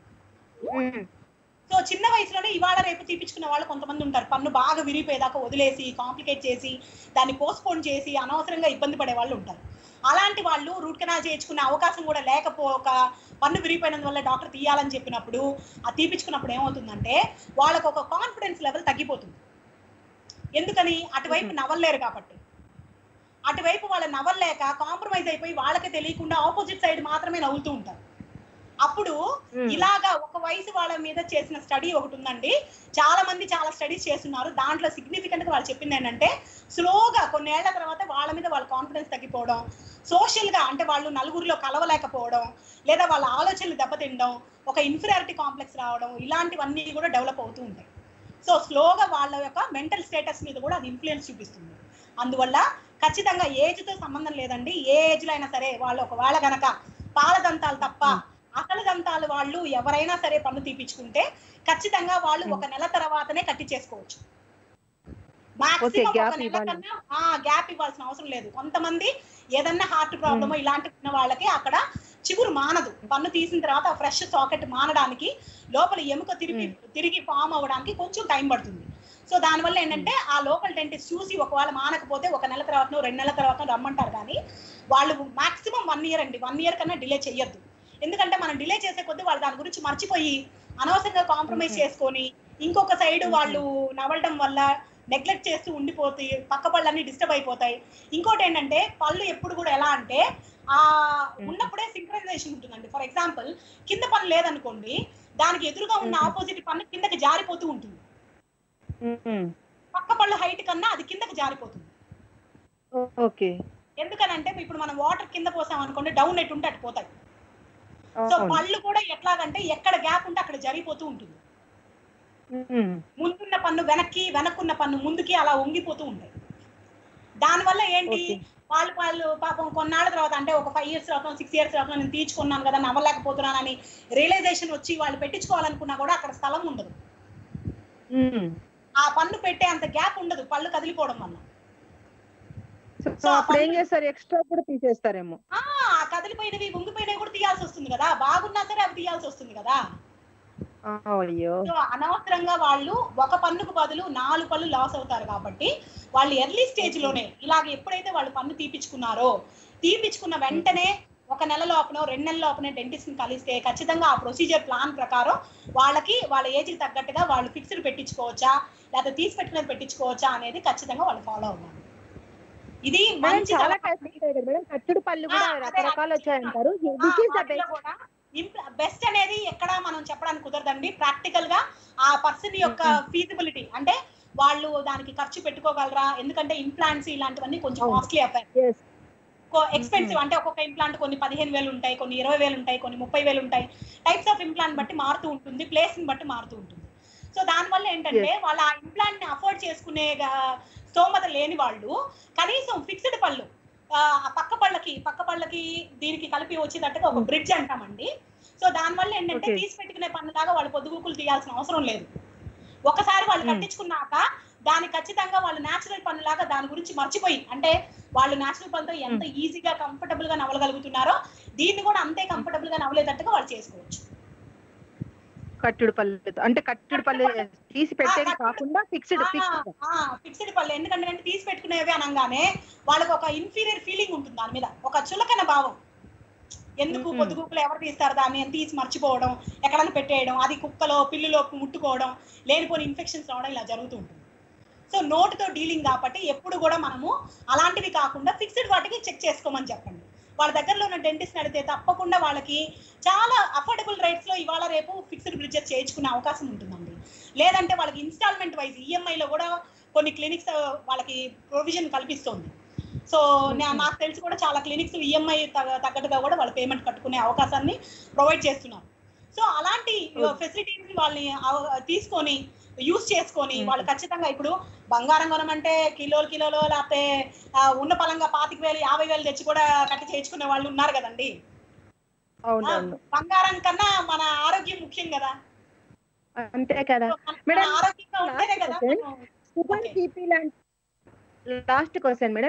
సో చిన్న వయసులోనే ఇవాళ రేపు తీపించుకున్న వాళ్ళు కొంతమంది ఉంటారు పన్ను బాగా విరిగిపోయేదాకా వదిలేసి కాంప్లికేట్ చేసి దాన్ని పోస్ట్పోన్ చేసి అనవసరంగా ఇబ్బంది పడే వాళ్ళు ఉంటారు అలాంటి వాళ్ళు రూట్ కెనాల్ చేయించుకునే అవకాశం కూడా లేకపోక పన్ను విరిగిపోయినందువల్ల డాక్టర్ తీయాలని చెప్పినప్పుడు ఆ తీపించుకున్నప్పుడు ఏమవుతుందంటే వాళ్ళకు ఒక కాన్ఫిడెన్స్ లెవెల్ తగ్గిపోతుంది ఎందుకని అటువైపు నవ్వలేరు కాబట్టి అటువైపు వాళ్ళ నవ్వలేక కాంప్రమైజ్ అయిపోయి వాళ్ళకే తెలియకుండా ఆపోజిట్ సైడ్ మాత్రమే నవ్వుతూ ఉంటారు అప్పుడు ఇలాగా ఒక వయసు వాళ్ళ మీద చేసిన స్టడీ ఒకటి ఉందండి చాలా మంది చాలా స్టడీస్ చేస్తున్నారు దాంట్లో సిగ్నిఫికెంట్ గా వాళ్ళు చెప్పింది ఏంటంటే స్లోగా కొన్నేళ్ల తర్వాత వాళ్ళ మీద వాళ్ళ కాన్ఫిడెన్స్ తగ్గిపోవడం సోషల్ గా అంటే వాళ్ళు నలుగురిలో కలవలేకపోవడం లేదా వాళ్ళ ఆలోచనలు దెబ్బతినడం ఒక ఇన్ఫీరియారిటీ కాంప్లెక్స్ రావడం ఇలాంటివన్నీ కూడా డెవలప్ అవుతూ ఉంటాయి సో స్లోగా వాళ్ళ యొక్క మెంటల్ స్టేటస్ మీద కూడా అది ఇన్ఫ్లుయెన్స్ చూపిస్తుంది అందువల్ల ఖచ్చితంగా ఏజ్ తో సంబంధం లేదండి ఏ ఏజ్ లో అయినా సరే వాళ్ళు ఒకవేళ గనక పాల దంతాలు తప్ప అసలు దంతాలు వాళ్ళు ఎవరైనా సరే పన్ను తీపించుకుంటే ఖచ్చితంగా వాళ్ళు ఒక నెల తర్వాతనే కట్టి చేసుకోవచ్చు మాక్సిమం gap ఒక నెల ఇవ్వాలి. కన్నా ఆ గ్యాప్ ఇవ్వాల్సిన అవసరం లేదు కొంతమంది ఏదన్నా హార్ట్ ప్రాబ్లమ్ ఇలాంటి ఉన్న వాళ్ళకి అక్కడ చిగురు మానదు పన్ను తీసిన తర్వాత ఫ్రెష్ సాకెట్ మానడానికి లోపల ఎముక తిరిగి తిరిగి ఫామ్ అవ్వడానికి కొంచెం టైం పడుతుంది సో దానివల్ల ఏంటంటే ఆ లోకల్ డెంటిస్ట్ చూసి ఒకవేళ మానకపోతే ఒక నెల తర్వాత రెండు నెలల తర్వాత రమ్మంటారు కానీ వాళ్ళు మాక్సిమం వన్ ఇయర్ అండి వన్ ఇయర్ కన్నా డిలే చెయ్యొద్దు ఎందుకంటే మనం డిలే చేసే కొద్దీ వాళ్ళు దాని గురించి మర్చిపోయి అనవసరంగా కాంప్రమైజ్ చేసుకొని ఇంకొక సైడ్ వాళ్ళు నవలడం వల్ల నెగ్లెక్ట్ చేస్తూ ఉండిపోతాయి పక్క పళ్ళన్నీ డిస్టర్బ్ అయిపోతాయి ఇంకోటి ఏంటంటే పళ్ళు ఎప్పుడు కూడా ఎలా అంటే ఆ ఉన్నప్పుడే సింక్రనైజేషన్ ఉంటుందండి ఫర్ ఎగ్జాంపుల్ కింద పన్ను లేదనుకోండి దానికి ఎదురుగా ఉన్న ఆపోజిట్ పన్ను కిందకి జారిపోతూ ఉంటుంది పక్క పళ్ళు హైట్ కన్నా అది కిందకి జారిపోతుంది ఓకే ఎందుకనంటే ఇప్పుడు మనం వాటర్ కింద పోసాం అనుకోండి డౌన్ ఎట్ ఉంటే అటు పోతాయి సో పళ్ళు కూడా ఎట్లాగంటే ఎక్కడ గ్యాప్ ఉంటే అక్కడ జరిగిపోతూ ఉంటుంది ముందున్న పన్ను వెనక్కి వెనక్కున్న పన్ను ముందుకి అలా వంగిపోతూ ఉంటాయి దానివల్ల ఏంటి వాళ్ళు వాళ్ళు పాపం కొన్నాళ్ళ తర్వాత అంటే ఒక ఫైవ్ ఇయర్స్ తర్వాత సిక్స్ ఇయర్స్ తర్వాత నేను తీర్చుకున్నాను కదా నవ్వలేకపోతున్నానని రియలైజేషన్ వచ్చి వాళ్ళు పెట్టించుకోవాలనుకున్నా కూడా అక్కడ స్థలం ఉండదు ఆ పన్ను పెట్టే అంత గ్యాప్ ఉండదు పళ్ళు కదిలిపోవడం వల్ల సో అప్పుడు ఏం చేస్తారు ఎక్స్ట్రా కూడా తీసేస్తారేమో ఆ కదిలిపోయినవి వంగిపోయినవి కూడా తీయాల్సి వస్తుంది కదా బాగున్నా సరే అవి తీయాల్సి వస్తుంది కదా అయ్యో సో అనవసరంగా వాళ్ళు ఒక పన్నుకు బదులు నాలుగు పళ్ళు లాస్ అవుతారు కాబట్టి వాళ్ళు ఎర్లీ స్టేజ్ లోనే ఇలాగ ఎప్పుడైతే వాళ్ళు పన్ను తీపించుకున్నారో తీపించుకున్న వెంటనే ఒక నెల లోపనో రెండు నెలల లోపనే డెంటిస్ట్ ని కలిస్తే ఖచ్చితంగా ఆ ప్రొసీజర్ ప్లాన్ ప్రకారం వాళ్ళకి వాళ్ళ ఏజ్ కి తగ్గట్టుగా వాళ్ళు ఫిక్స్డ్ పెట్టించుకోవచ్చా లేదా తీసి పెట్టుకునేది పెట్టించుకోవచ్చా అనేది ఖచ్చితంగా వాళ్ళు ఫాలో అవ్వాలి ఇది మేడం మంచి చాలా development. టైప్స్ ఉంటాయి కదా మేడం కట్టుడు పళ్ళు కూడా ఆ, అదే రకరకాలు వచ్చాయంటారు ఆ, విచ్ ఇస్ ద వాటిలో బెస్ట్ కూడా బెస్ట్ అనేది ఎక్కడ మనం చెప్పడానికి కుదరదండి ప్రాక్టికల్ గా ఆ పర్సన్ యొక్క ఫీజిబిలిటీ అంటే వాళ్ళు దానికి ఖర్చు పెట్టుకోగలరా ఎందుకంటే ఇంప్లాంట్స్ ఇలాంటివన్నీ కొంచెం కాస్ట్లీ అఫైర్ ఎక్స్పెన్సివ్ అంటే ఒక్కొక్క ఇంప్లాంట్ కొన్ని పదిహేను వేలు ఉంటాయి కొన్ని ఇరవై వేలు ఉంటాయి కొన్ని ముప్పై వేలు ఉంటాయి టైప్స్ ఆఫ్ ఇంప్లాంట్ బట్టి మారుతూ ఉంటుంది ప్లేస్ ని బట్టి మారుతూ ఉంటుంది సో దానివల్ల ఏంటంటే వాళ్ళ ఆ ఇంప్లాంట్ ని అఫోర్డ్ చేసుకునే గా- స్తోమత లేని వాళ్ళు కనీసం ఫిక్స్డ్ పళ్ళు ఆ ఆ పక్క పళ్ళకి పక్క పళ్ళకి దీనికి కలిపి వచ్చేటట్టుగా ఒక బ్రిడ్జ్ అంటామండి సో దానివల్ల ఏంటంటే Okay. తీసి పెట్టుకునే పన్నులాగా వాళ్ళు పొద్దుగుకులు తీయాల్సిన అవసరం లేదు ఒకసారి వాళ్ళు కట్టించుకున్నాక దాని ఖచ్చితంగా వాళ్ళు నేచురల్ పన్నులాగా దాని గురించి మర్చిపోయి అంటే వాళ్ళు నేచురల్ పనులతో ఎంత ఈజీగా కంఫర్టబుల్ గా నవ్వగలుగుతున్నారో దీన్ని కూడా అంతే కంఫర్టబుల్ గా నవ్వలేటట్టుగా వాళ్ళు చేసుకోవచ్చు కట్టుడు పళ్ళు అంటే కట్టుడు పళ్ళు తీసి పెట్టేది కాకుండా ఫిక్స్డ్ ఫిక్స్డ్ ఫిక్స్డ్ పళ్ళు ఎందుకంటే అంటే తీసి పెట్టుకునేవి అనగానే వాళ్ళకి ఒక ఇన్ఫీరియర్ ఫీలింగ్ ఉంటుంది దాని మీద ఒక చులకన భావం ఎందుకు మ్మ్. పొద్దుగుకులు ఎవరు తీస్తారు దాన్ని అని తీసి మర్చిపోవడం ఎక్కడైనా పెట్టేయడం అది కుక్కలో పిల్లులో ముట్టుకోవడం లేనిపోని ఇన్ఫెక్షన్స్ రావడం ఇలా జరుగుతూ ఉంటుంది సో నోటుతో డీలింగ్ కాబట్టి ఎప్పుడు కూడా మనము అలాంటివి కాకుండా ఫిక్స్డ్ వాటికి చెక్ చేసుకోమని చెప్పండి వాళ్ళ దగ్గరలో ఉన్న డెంటిస్ట్ అడిగితే తప్పకుండా వాళ్ళకి చాలా అఫోర్డబుల్ రేట్స్ లో ఇవాళ రేపు ఫిక్స్డ్ బ్రిడ్జెస్ చేయించుకునే అవకాశం ఉంటుందండి లేదంటే వాళ్ళకి ఇన్స్టాల్మెంట్ వైజ్ ఈఎంఐలో కూడా కొన్ని క్లినిక్స్ వాళ్ళకి ప్రొవిజన్ కల్పిస్తుంది సో నా- నాకు తెలిసి కూడా చాలా క్లినిక్స్ ఈఎంఐ తగ్గట్టుగా కూడా వాళ్ళు పేమెంట్ కట్టుకునే అవకాశాన్ని ప్రొవైడ్ చేస్తున్నారు సో అలాంటి ఫెసిలిటీస్ వాళ్ళని అవ- తీసుకొని యూస్ చేసుకొని వాళ్ళు ఖచ్చితంగా ఇప్పుడు బంగారం కొనమంటే కిలోలు కిలోలు లేకపోతే ఆ, ఉన్న పలంగా పాతిక వేలు యాభై వేలు తెచ్చి కూడా కట్టి చేయించుకునే వాళ్ళు ఉన్నారు కదండి ఆ, అవునవును బంగారం కన్నా మన ఆరోగ్యం ముఖ్యం కదా అంతే కదా మన మేడం ఆరోగ్యంగా ఉంటేనే కదా question. మనం- షుగర్ Okay. బీపీ లాంటి last question madam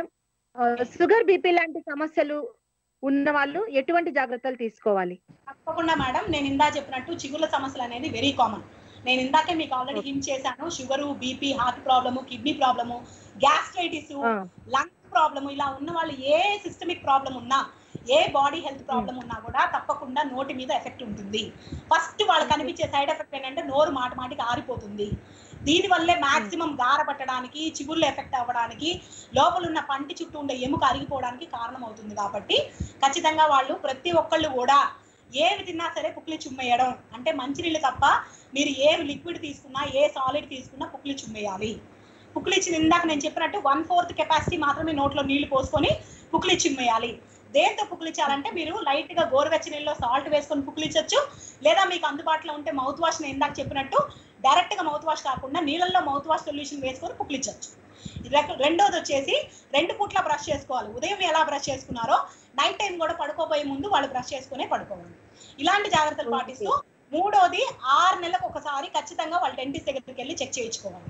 sugar BP లాంటి సమస్యలు ఉన్న వాళ్ళు ఎటువంటి జాగ్రత్తలు తీసుకోవాలి తప్పకుండా మేడం నేను ఇందా చెప్పినట్టు చిగుళ్ళ సమస్యలు అనేది వెరీ కామన్ నేను ఇందాకే మీకు ఆల్రెడీ హింట్ చేశాను sugar BP heart problem kidney problem gastritis ఆ, లంగ్స్ ప్రాబ్లమ్ ఇలా ఉన్న వాళ్ళు ఏ సిస్టమిక్ ప్రాబ్లం ఉన్నా ఏ బాడీ హెల్త్ ప్రాబ్లం ఉన్నా కూడా తప్పకుండా నోటి మీద ఎఫెక్ట్ ఉంటుంది ఫస్ట్ వాళ్ళకి కనిపించే సైడ్ ఎఫెక్ట్ ఏంటంటే నోరు మాట మాటికి ఆరిపోతుంది దీని వల్లే మాక్సిమం గార పట్టడానికి చిగుళ్ళు ఎఫెక్ట్ అవ్వడానికి లోపల ఉన్న పంటి చుట్టూ ఉండే ఎముక అరిగిపోవడానికి కారణం అవుతుంది కాబట్టి ఖచ్చితంగా వాళ్ళు ప్రతి ఒక్కళ్ళు కూడా ఏవి తిన్నా సరే పుక్లి చుమ్మేయడం అంటే మంచినీళ్ళు తప్ప మీరు ఏ లిక్విడ్ తీసుకున్నా ఏ సాలిడ్ తీసుకున్నా పుక్లి చుమ్మేయాలి పుక్లిచ్చిన ఇందాక నేను చెప్పినట్టు వన్ ఫోర్త్ కెపాసిటీ మాత్రమే నోట్లో నీళ్లు పోసుకొని పుక్లి చిమ్మేయాలి దేంతో పుక్లిచ్చాలంటే మీరు లైట్ గా గోరువెచ్చ నీళ్ళలో సాల్ట్ వేసుకొని పుక్లిచ్చొచ్చు లేదా మీకు అందుబాటులో ఉంటే మౌత్ వాష్ నేను ఇందాక చెప్పినట్టు డైరెక్ట్ గా మౌత్ వాష్ కాకుండా నీళ్ళల్లో మౌత్ వాష్ సొల్యూషన్ వేసుకొని పుక్లిచ్చొచ్చు రెక్- రెండోది వచ్చేసి రెండు పూట్ల బ్రష్ చేసుకోవాలి ఉదయం ఎలా బ్రష్ చేసుకున్నారో నైట్ టైం కూడా పడుకోబోయే ముందు వాళ్ళు బ్రష్ చేసుకునే పడుకోవాలి ఇలాంటి జాగ్రత్తలు పాటిస్తూ మూడోది ఆరు నెలలకు ఒకసారి ఖచ్చితంగా వాళ్ళు డెంటిస్ట్ దగ్గరికి వెళ్ళి చెక్ చేయించుకోవాలి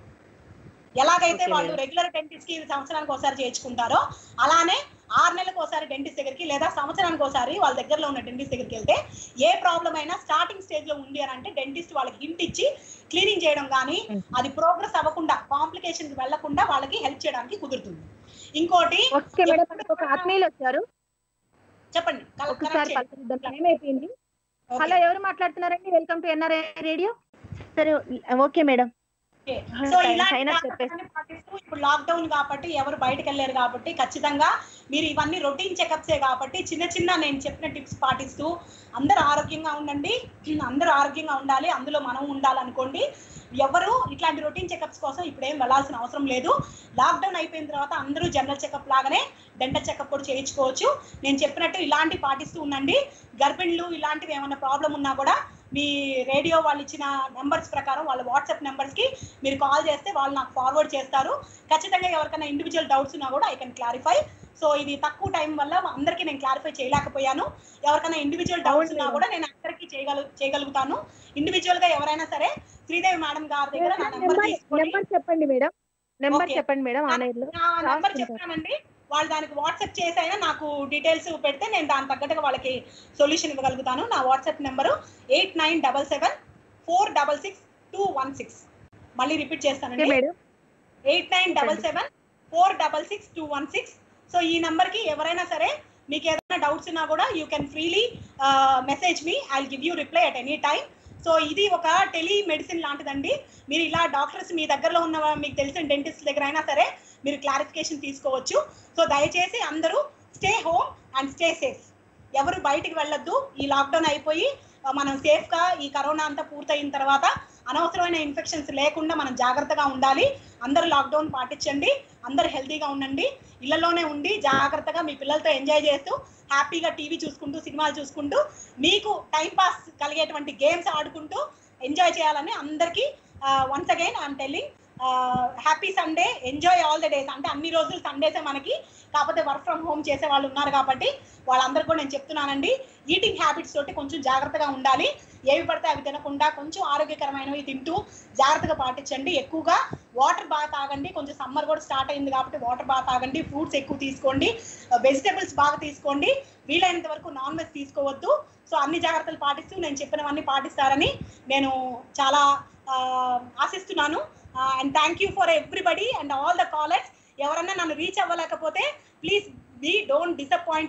ఎలాగైతే Okay, వాళ్ళు madam. రెగ్యులర్ డెంటిస్ట్ కి సంవత్సరానికి ఒకసారి చేయించుకుంటారో అలానే ఆరు నెలలకు ఒకసారి డెంటిస్ట్ దగ్గరికి లేదా సంవత్సరానికి ఒకసారి వాళ్ళ దగ్గరలో ఉన్న డెంటిస్ట్ దగ్గరికి వెళ్తే ఏ ప్రాబ్లం అయినా స్టార్టింగ్ స్టేజ్ లో ఉంది అని అంటే డెంటిస్ట్ వాళ్ళకి హింట్ ఇచ్చి క్లీనింగ్ చేయడం కానీ అది ప్రోగ్రెస్ అవ్వకుండా కాంప్లికేషన్ కి వెళ్లకుండా వాళ్ళకి హెల్ప్ చేయడానికి కుదురుతుంది ఇంకోటి ఓకే మేడం ఒక ఆత్మీయులు వచ్చారు చెప్పండి కల- ఒకసారి correct చేయండి. పలకరిద్దాం టైం అయిపోయింది Okay. హలో ఎవరు మాట్లాడుతున్నారండి వెల్కమ్ టు ఎన్ఆర్ఐ రేడియో సరే ఓకే మేడం ఓకే. ఆ, సో టైం- ఇలాంటి టైం అప్ జాగ్రత్తలన్నీ పాటిస్తూ ఇప్పుడు లాక్డౌన్ కాబట్టి ఎవరు బయటకు వెళ్ళారు కాబట్టి ఖచ్చితంగా మీరు ఇవన్నీ రొటీన్ చెకప్సే కాబట్టి చిన్న చిన్న నేను చెప్పిన టిప్స్ పాటిస్తూ అందరూ ఆరోగ్యంగా ఉండండి అందరూ ఆరోగ్యంగా ఉండాలి అందులో మనం ఉండాలనుకోండి ఎవరు ఇట్లాంటి రొటీన్ చెకప్స్ కోసం ఇప్పుడు ఏం వెళ్ళాల్సిన అవసరం లేదు లాక్డౌన్ అయిపోయిన తర్వాత అందరూ జనరల్ చెకప్ లాగానే డెంటల్ చెకప్ కూడా చేయించుకోవచ్చు నేను చెప్పినట్టు ఇలాంటి పాటిస్తూ ఉండండి గర్భిణులు ఇలాంటివి ఏమైనా ప్రాబ్లం ఉన్నా కూడా మీ రేడియో వాళ్ళు ఇచ్చిన నెంబర్స్ ప్రకారం వాళ్ళ వాట్సాప్ నెంబర్స్ కి మీరు కాల్ చేస్తే వాళ్ళు నాకు ఫార్వర్డ్ చేస్తారు ఖచ్చితంగా ఎవరికైనా ఇండివిజువల్ డౌట్స్ ఉన్నా కూడా ఐ కెన్ క్లారిఫై సో ఇది తక్కువ టైం వల్ల అందరికీ నేను క్లారిఫై చేయలేకపోయాను ఎవరికైనా ఇండివిజువల్ డౌట్స్ ఉన్నా కూడా నేను అందరికీ చేయగలు చేయగలుగుతాను ఇండివిజువల్ గా ఎవరైనా సరే శ్రీదేవి మేడం గారి దగ్గర నా నెంబర్ తీసుకొని నెంబర్ చెప్పండి మేడం నెంబర్ Okay. చెప్పండి మేడం ఆన్లైన్ లో నా నెంబర్ రాసుకుంటాను. చెప్తానండి వాళ్ళు దానికి వాట్సాప్ చేసైనా నాకు డీటెయిల్స్ పెడితే నేను దాని తగ్గట్టుగా వాళ్ళకి సొల్యూషన్ ఇవ్వగలుగుతాను నా WhatsApp number eight nine double seven four double six two one six మళ్ళీ రిపీట్ ఓకే చేస్తానండి madam eight nine double seven four double six two one six so ఈ నంబర్కి ఎవరైనా సరే మీకు ఏదైనా డౌట్స్ ఉన్నా కూడా you can freely message me I give you reply at any time so ఇది ఒక టెలి మెడిసిన్ లాంటిదండి మీరు ఇలా డాక్టర్స్ మీ దగ్గరలో ఉన్న వా- మీకు తెలిసిన డెంటిస్ట్ దగ్గర అయినా సరే మీరు క్లారిఫికేషన్ తీసుకోవచ్చు సో దయచేసి అందరూ stay home and stay safe ఎవరు బయటికి వెళ్ళొద్దు ఈ లాక్డౌన్ అయిపోయి ఆ, మనం సేఫ్ గా ఈ కరోనా అంతా పూర్తయిన తర్వాత అనవసరమైన ఇన్ఫెక్షన్స్ లేకుండా మనం జాగ్రత్తగా ఉండాలి అందరూ లాక్డౌన్ పాటించండి అందరూ హెల్తీగా ఉండండి ఇళ్లలోనే ఉండి జాగ్రత్తగా మీ పిల్లలతో ఎంజాయ్ చేస్తూ హ్యాపీగా టీవీ చూసుకుంటూ సినిమాలు చూసుకుంటూ మీకు టైం పాస్ కలిగేటువంటి గేమ్స్ ఆడుకుంటూ ఎంజాయ్ చేయాలని అందరికీ once again I'm telling happy Sunday enjoy all the days అంటే అన్ని రోజులు సండేసే మనకి కాకపోతే వర్క్ ఫ్రమ్ హోమ్ చేసే వాళ్ళు ఉన్నారు కాబట్టి వాళ్ళందరూ కూడా నేను చెప్తున్నానండి ఈటింగ్ హ్యాబిట్స్ తోటి కొంచెం జాగ్రత్తగా ఉండాలి ఏవి పడితే అవి తినకుండా కొంచెం ఆరోగ్యకరమైనవి తింటూ జాగ్రత్తగా పాటించండి ఎక్కువగా వాటర్ బాగా తాగండి కొంచెం సమ్మర్ కూడా స్టార్ట్ అయింది కాబట్టి వాటర్ బాగా తాగండి ఫ్రూట్స్ ఎక్కువ తీసుకోండి వెజిటేబుల్స్ బాగా తీసుకోండి వీలైనంత వరకు నాన్ వెజ్ తీసుకోవద్దు సో అన్ని జాగ్రత్తలు పాటిస్తూ నేను చెప్పినవన్నీ పాటిస్తారని నేను చాలా ఆ, ఆశిస్తున్నాను and thank you for everybody and all the callers ఎవరన్నా నన్ను రీచ్ అవ్వలేకపోతే please be don't disappointed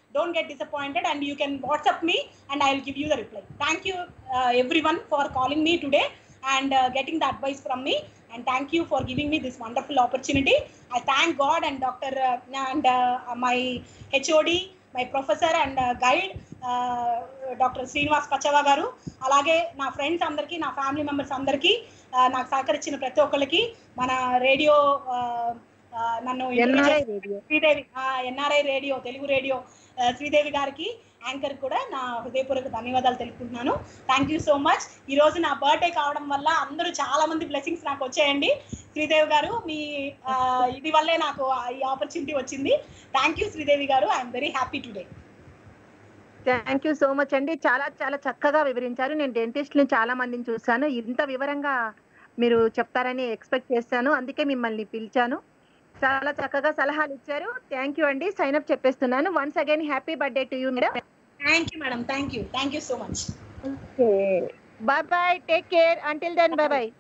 don't get disappointed and you can whatsapp me and i'll give you the reply thank you uh, everyone for calling me today and uh, getting the advice from me and thank you for giving me this wonderful opportunity i thank god and dr uh, and uh, my hod my professor and uh, guide doctor Srinivas Pachchava గారు అలాగే నా friends అందరికీ నా family members అందరికీ ఆ, నాకు సహకరించిన ప్రతి ఒక్కరికి మన రేడియో నన్ను introduce NRI చేసిన రేడియో. Sridevi NRI radio Telugu radio ఆ, శ్రీదేవి గారికి యాంకర్ కూడా నా హృదయపూర్వక ధన్యవాదాలు తెలుపుకుంటున్నాను థ్యాంక్ యూ సో మచ్ ఈ రోజు నా బర్త్డే కావడం వల్ల అందరూ చాలా మంది బ్లెస్సింగ్స్ నాకు వచ్చాయండి శ్రీదేవి గారు మీ ఆ, ఇది వల్లే నాకు ఆ- ఈ ఆపర్చునిటీ వచ్చింది థ్యాంక్ యూ శ్రీదేవి గారు I'm very happy today thank you so much అండి చాలా చాలా చక్కగా వివరించారు నేను డెంటిస్ట్ని చాలా మందిని చూశాను ఇంత వివరంగా మీరు చెప్తారని ఎక్స్పెక్ట్ చేశాను అందుకే మిమ్మల్ని పిలిచాను చాలా చక్కగా సలహాలు ఇచ్చారు థ్యాంక్ యూ అండి సైన్ అప్ చెప్పేస్తున్నాను once again happy birthday to you madam thank you madam thank you thank you so much bye bye take care until then bye bye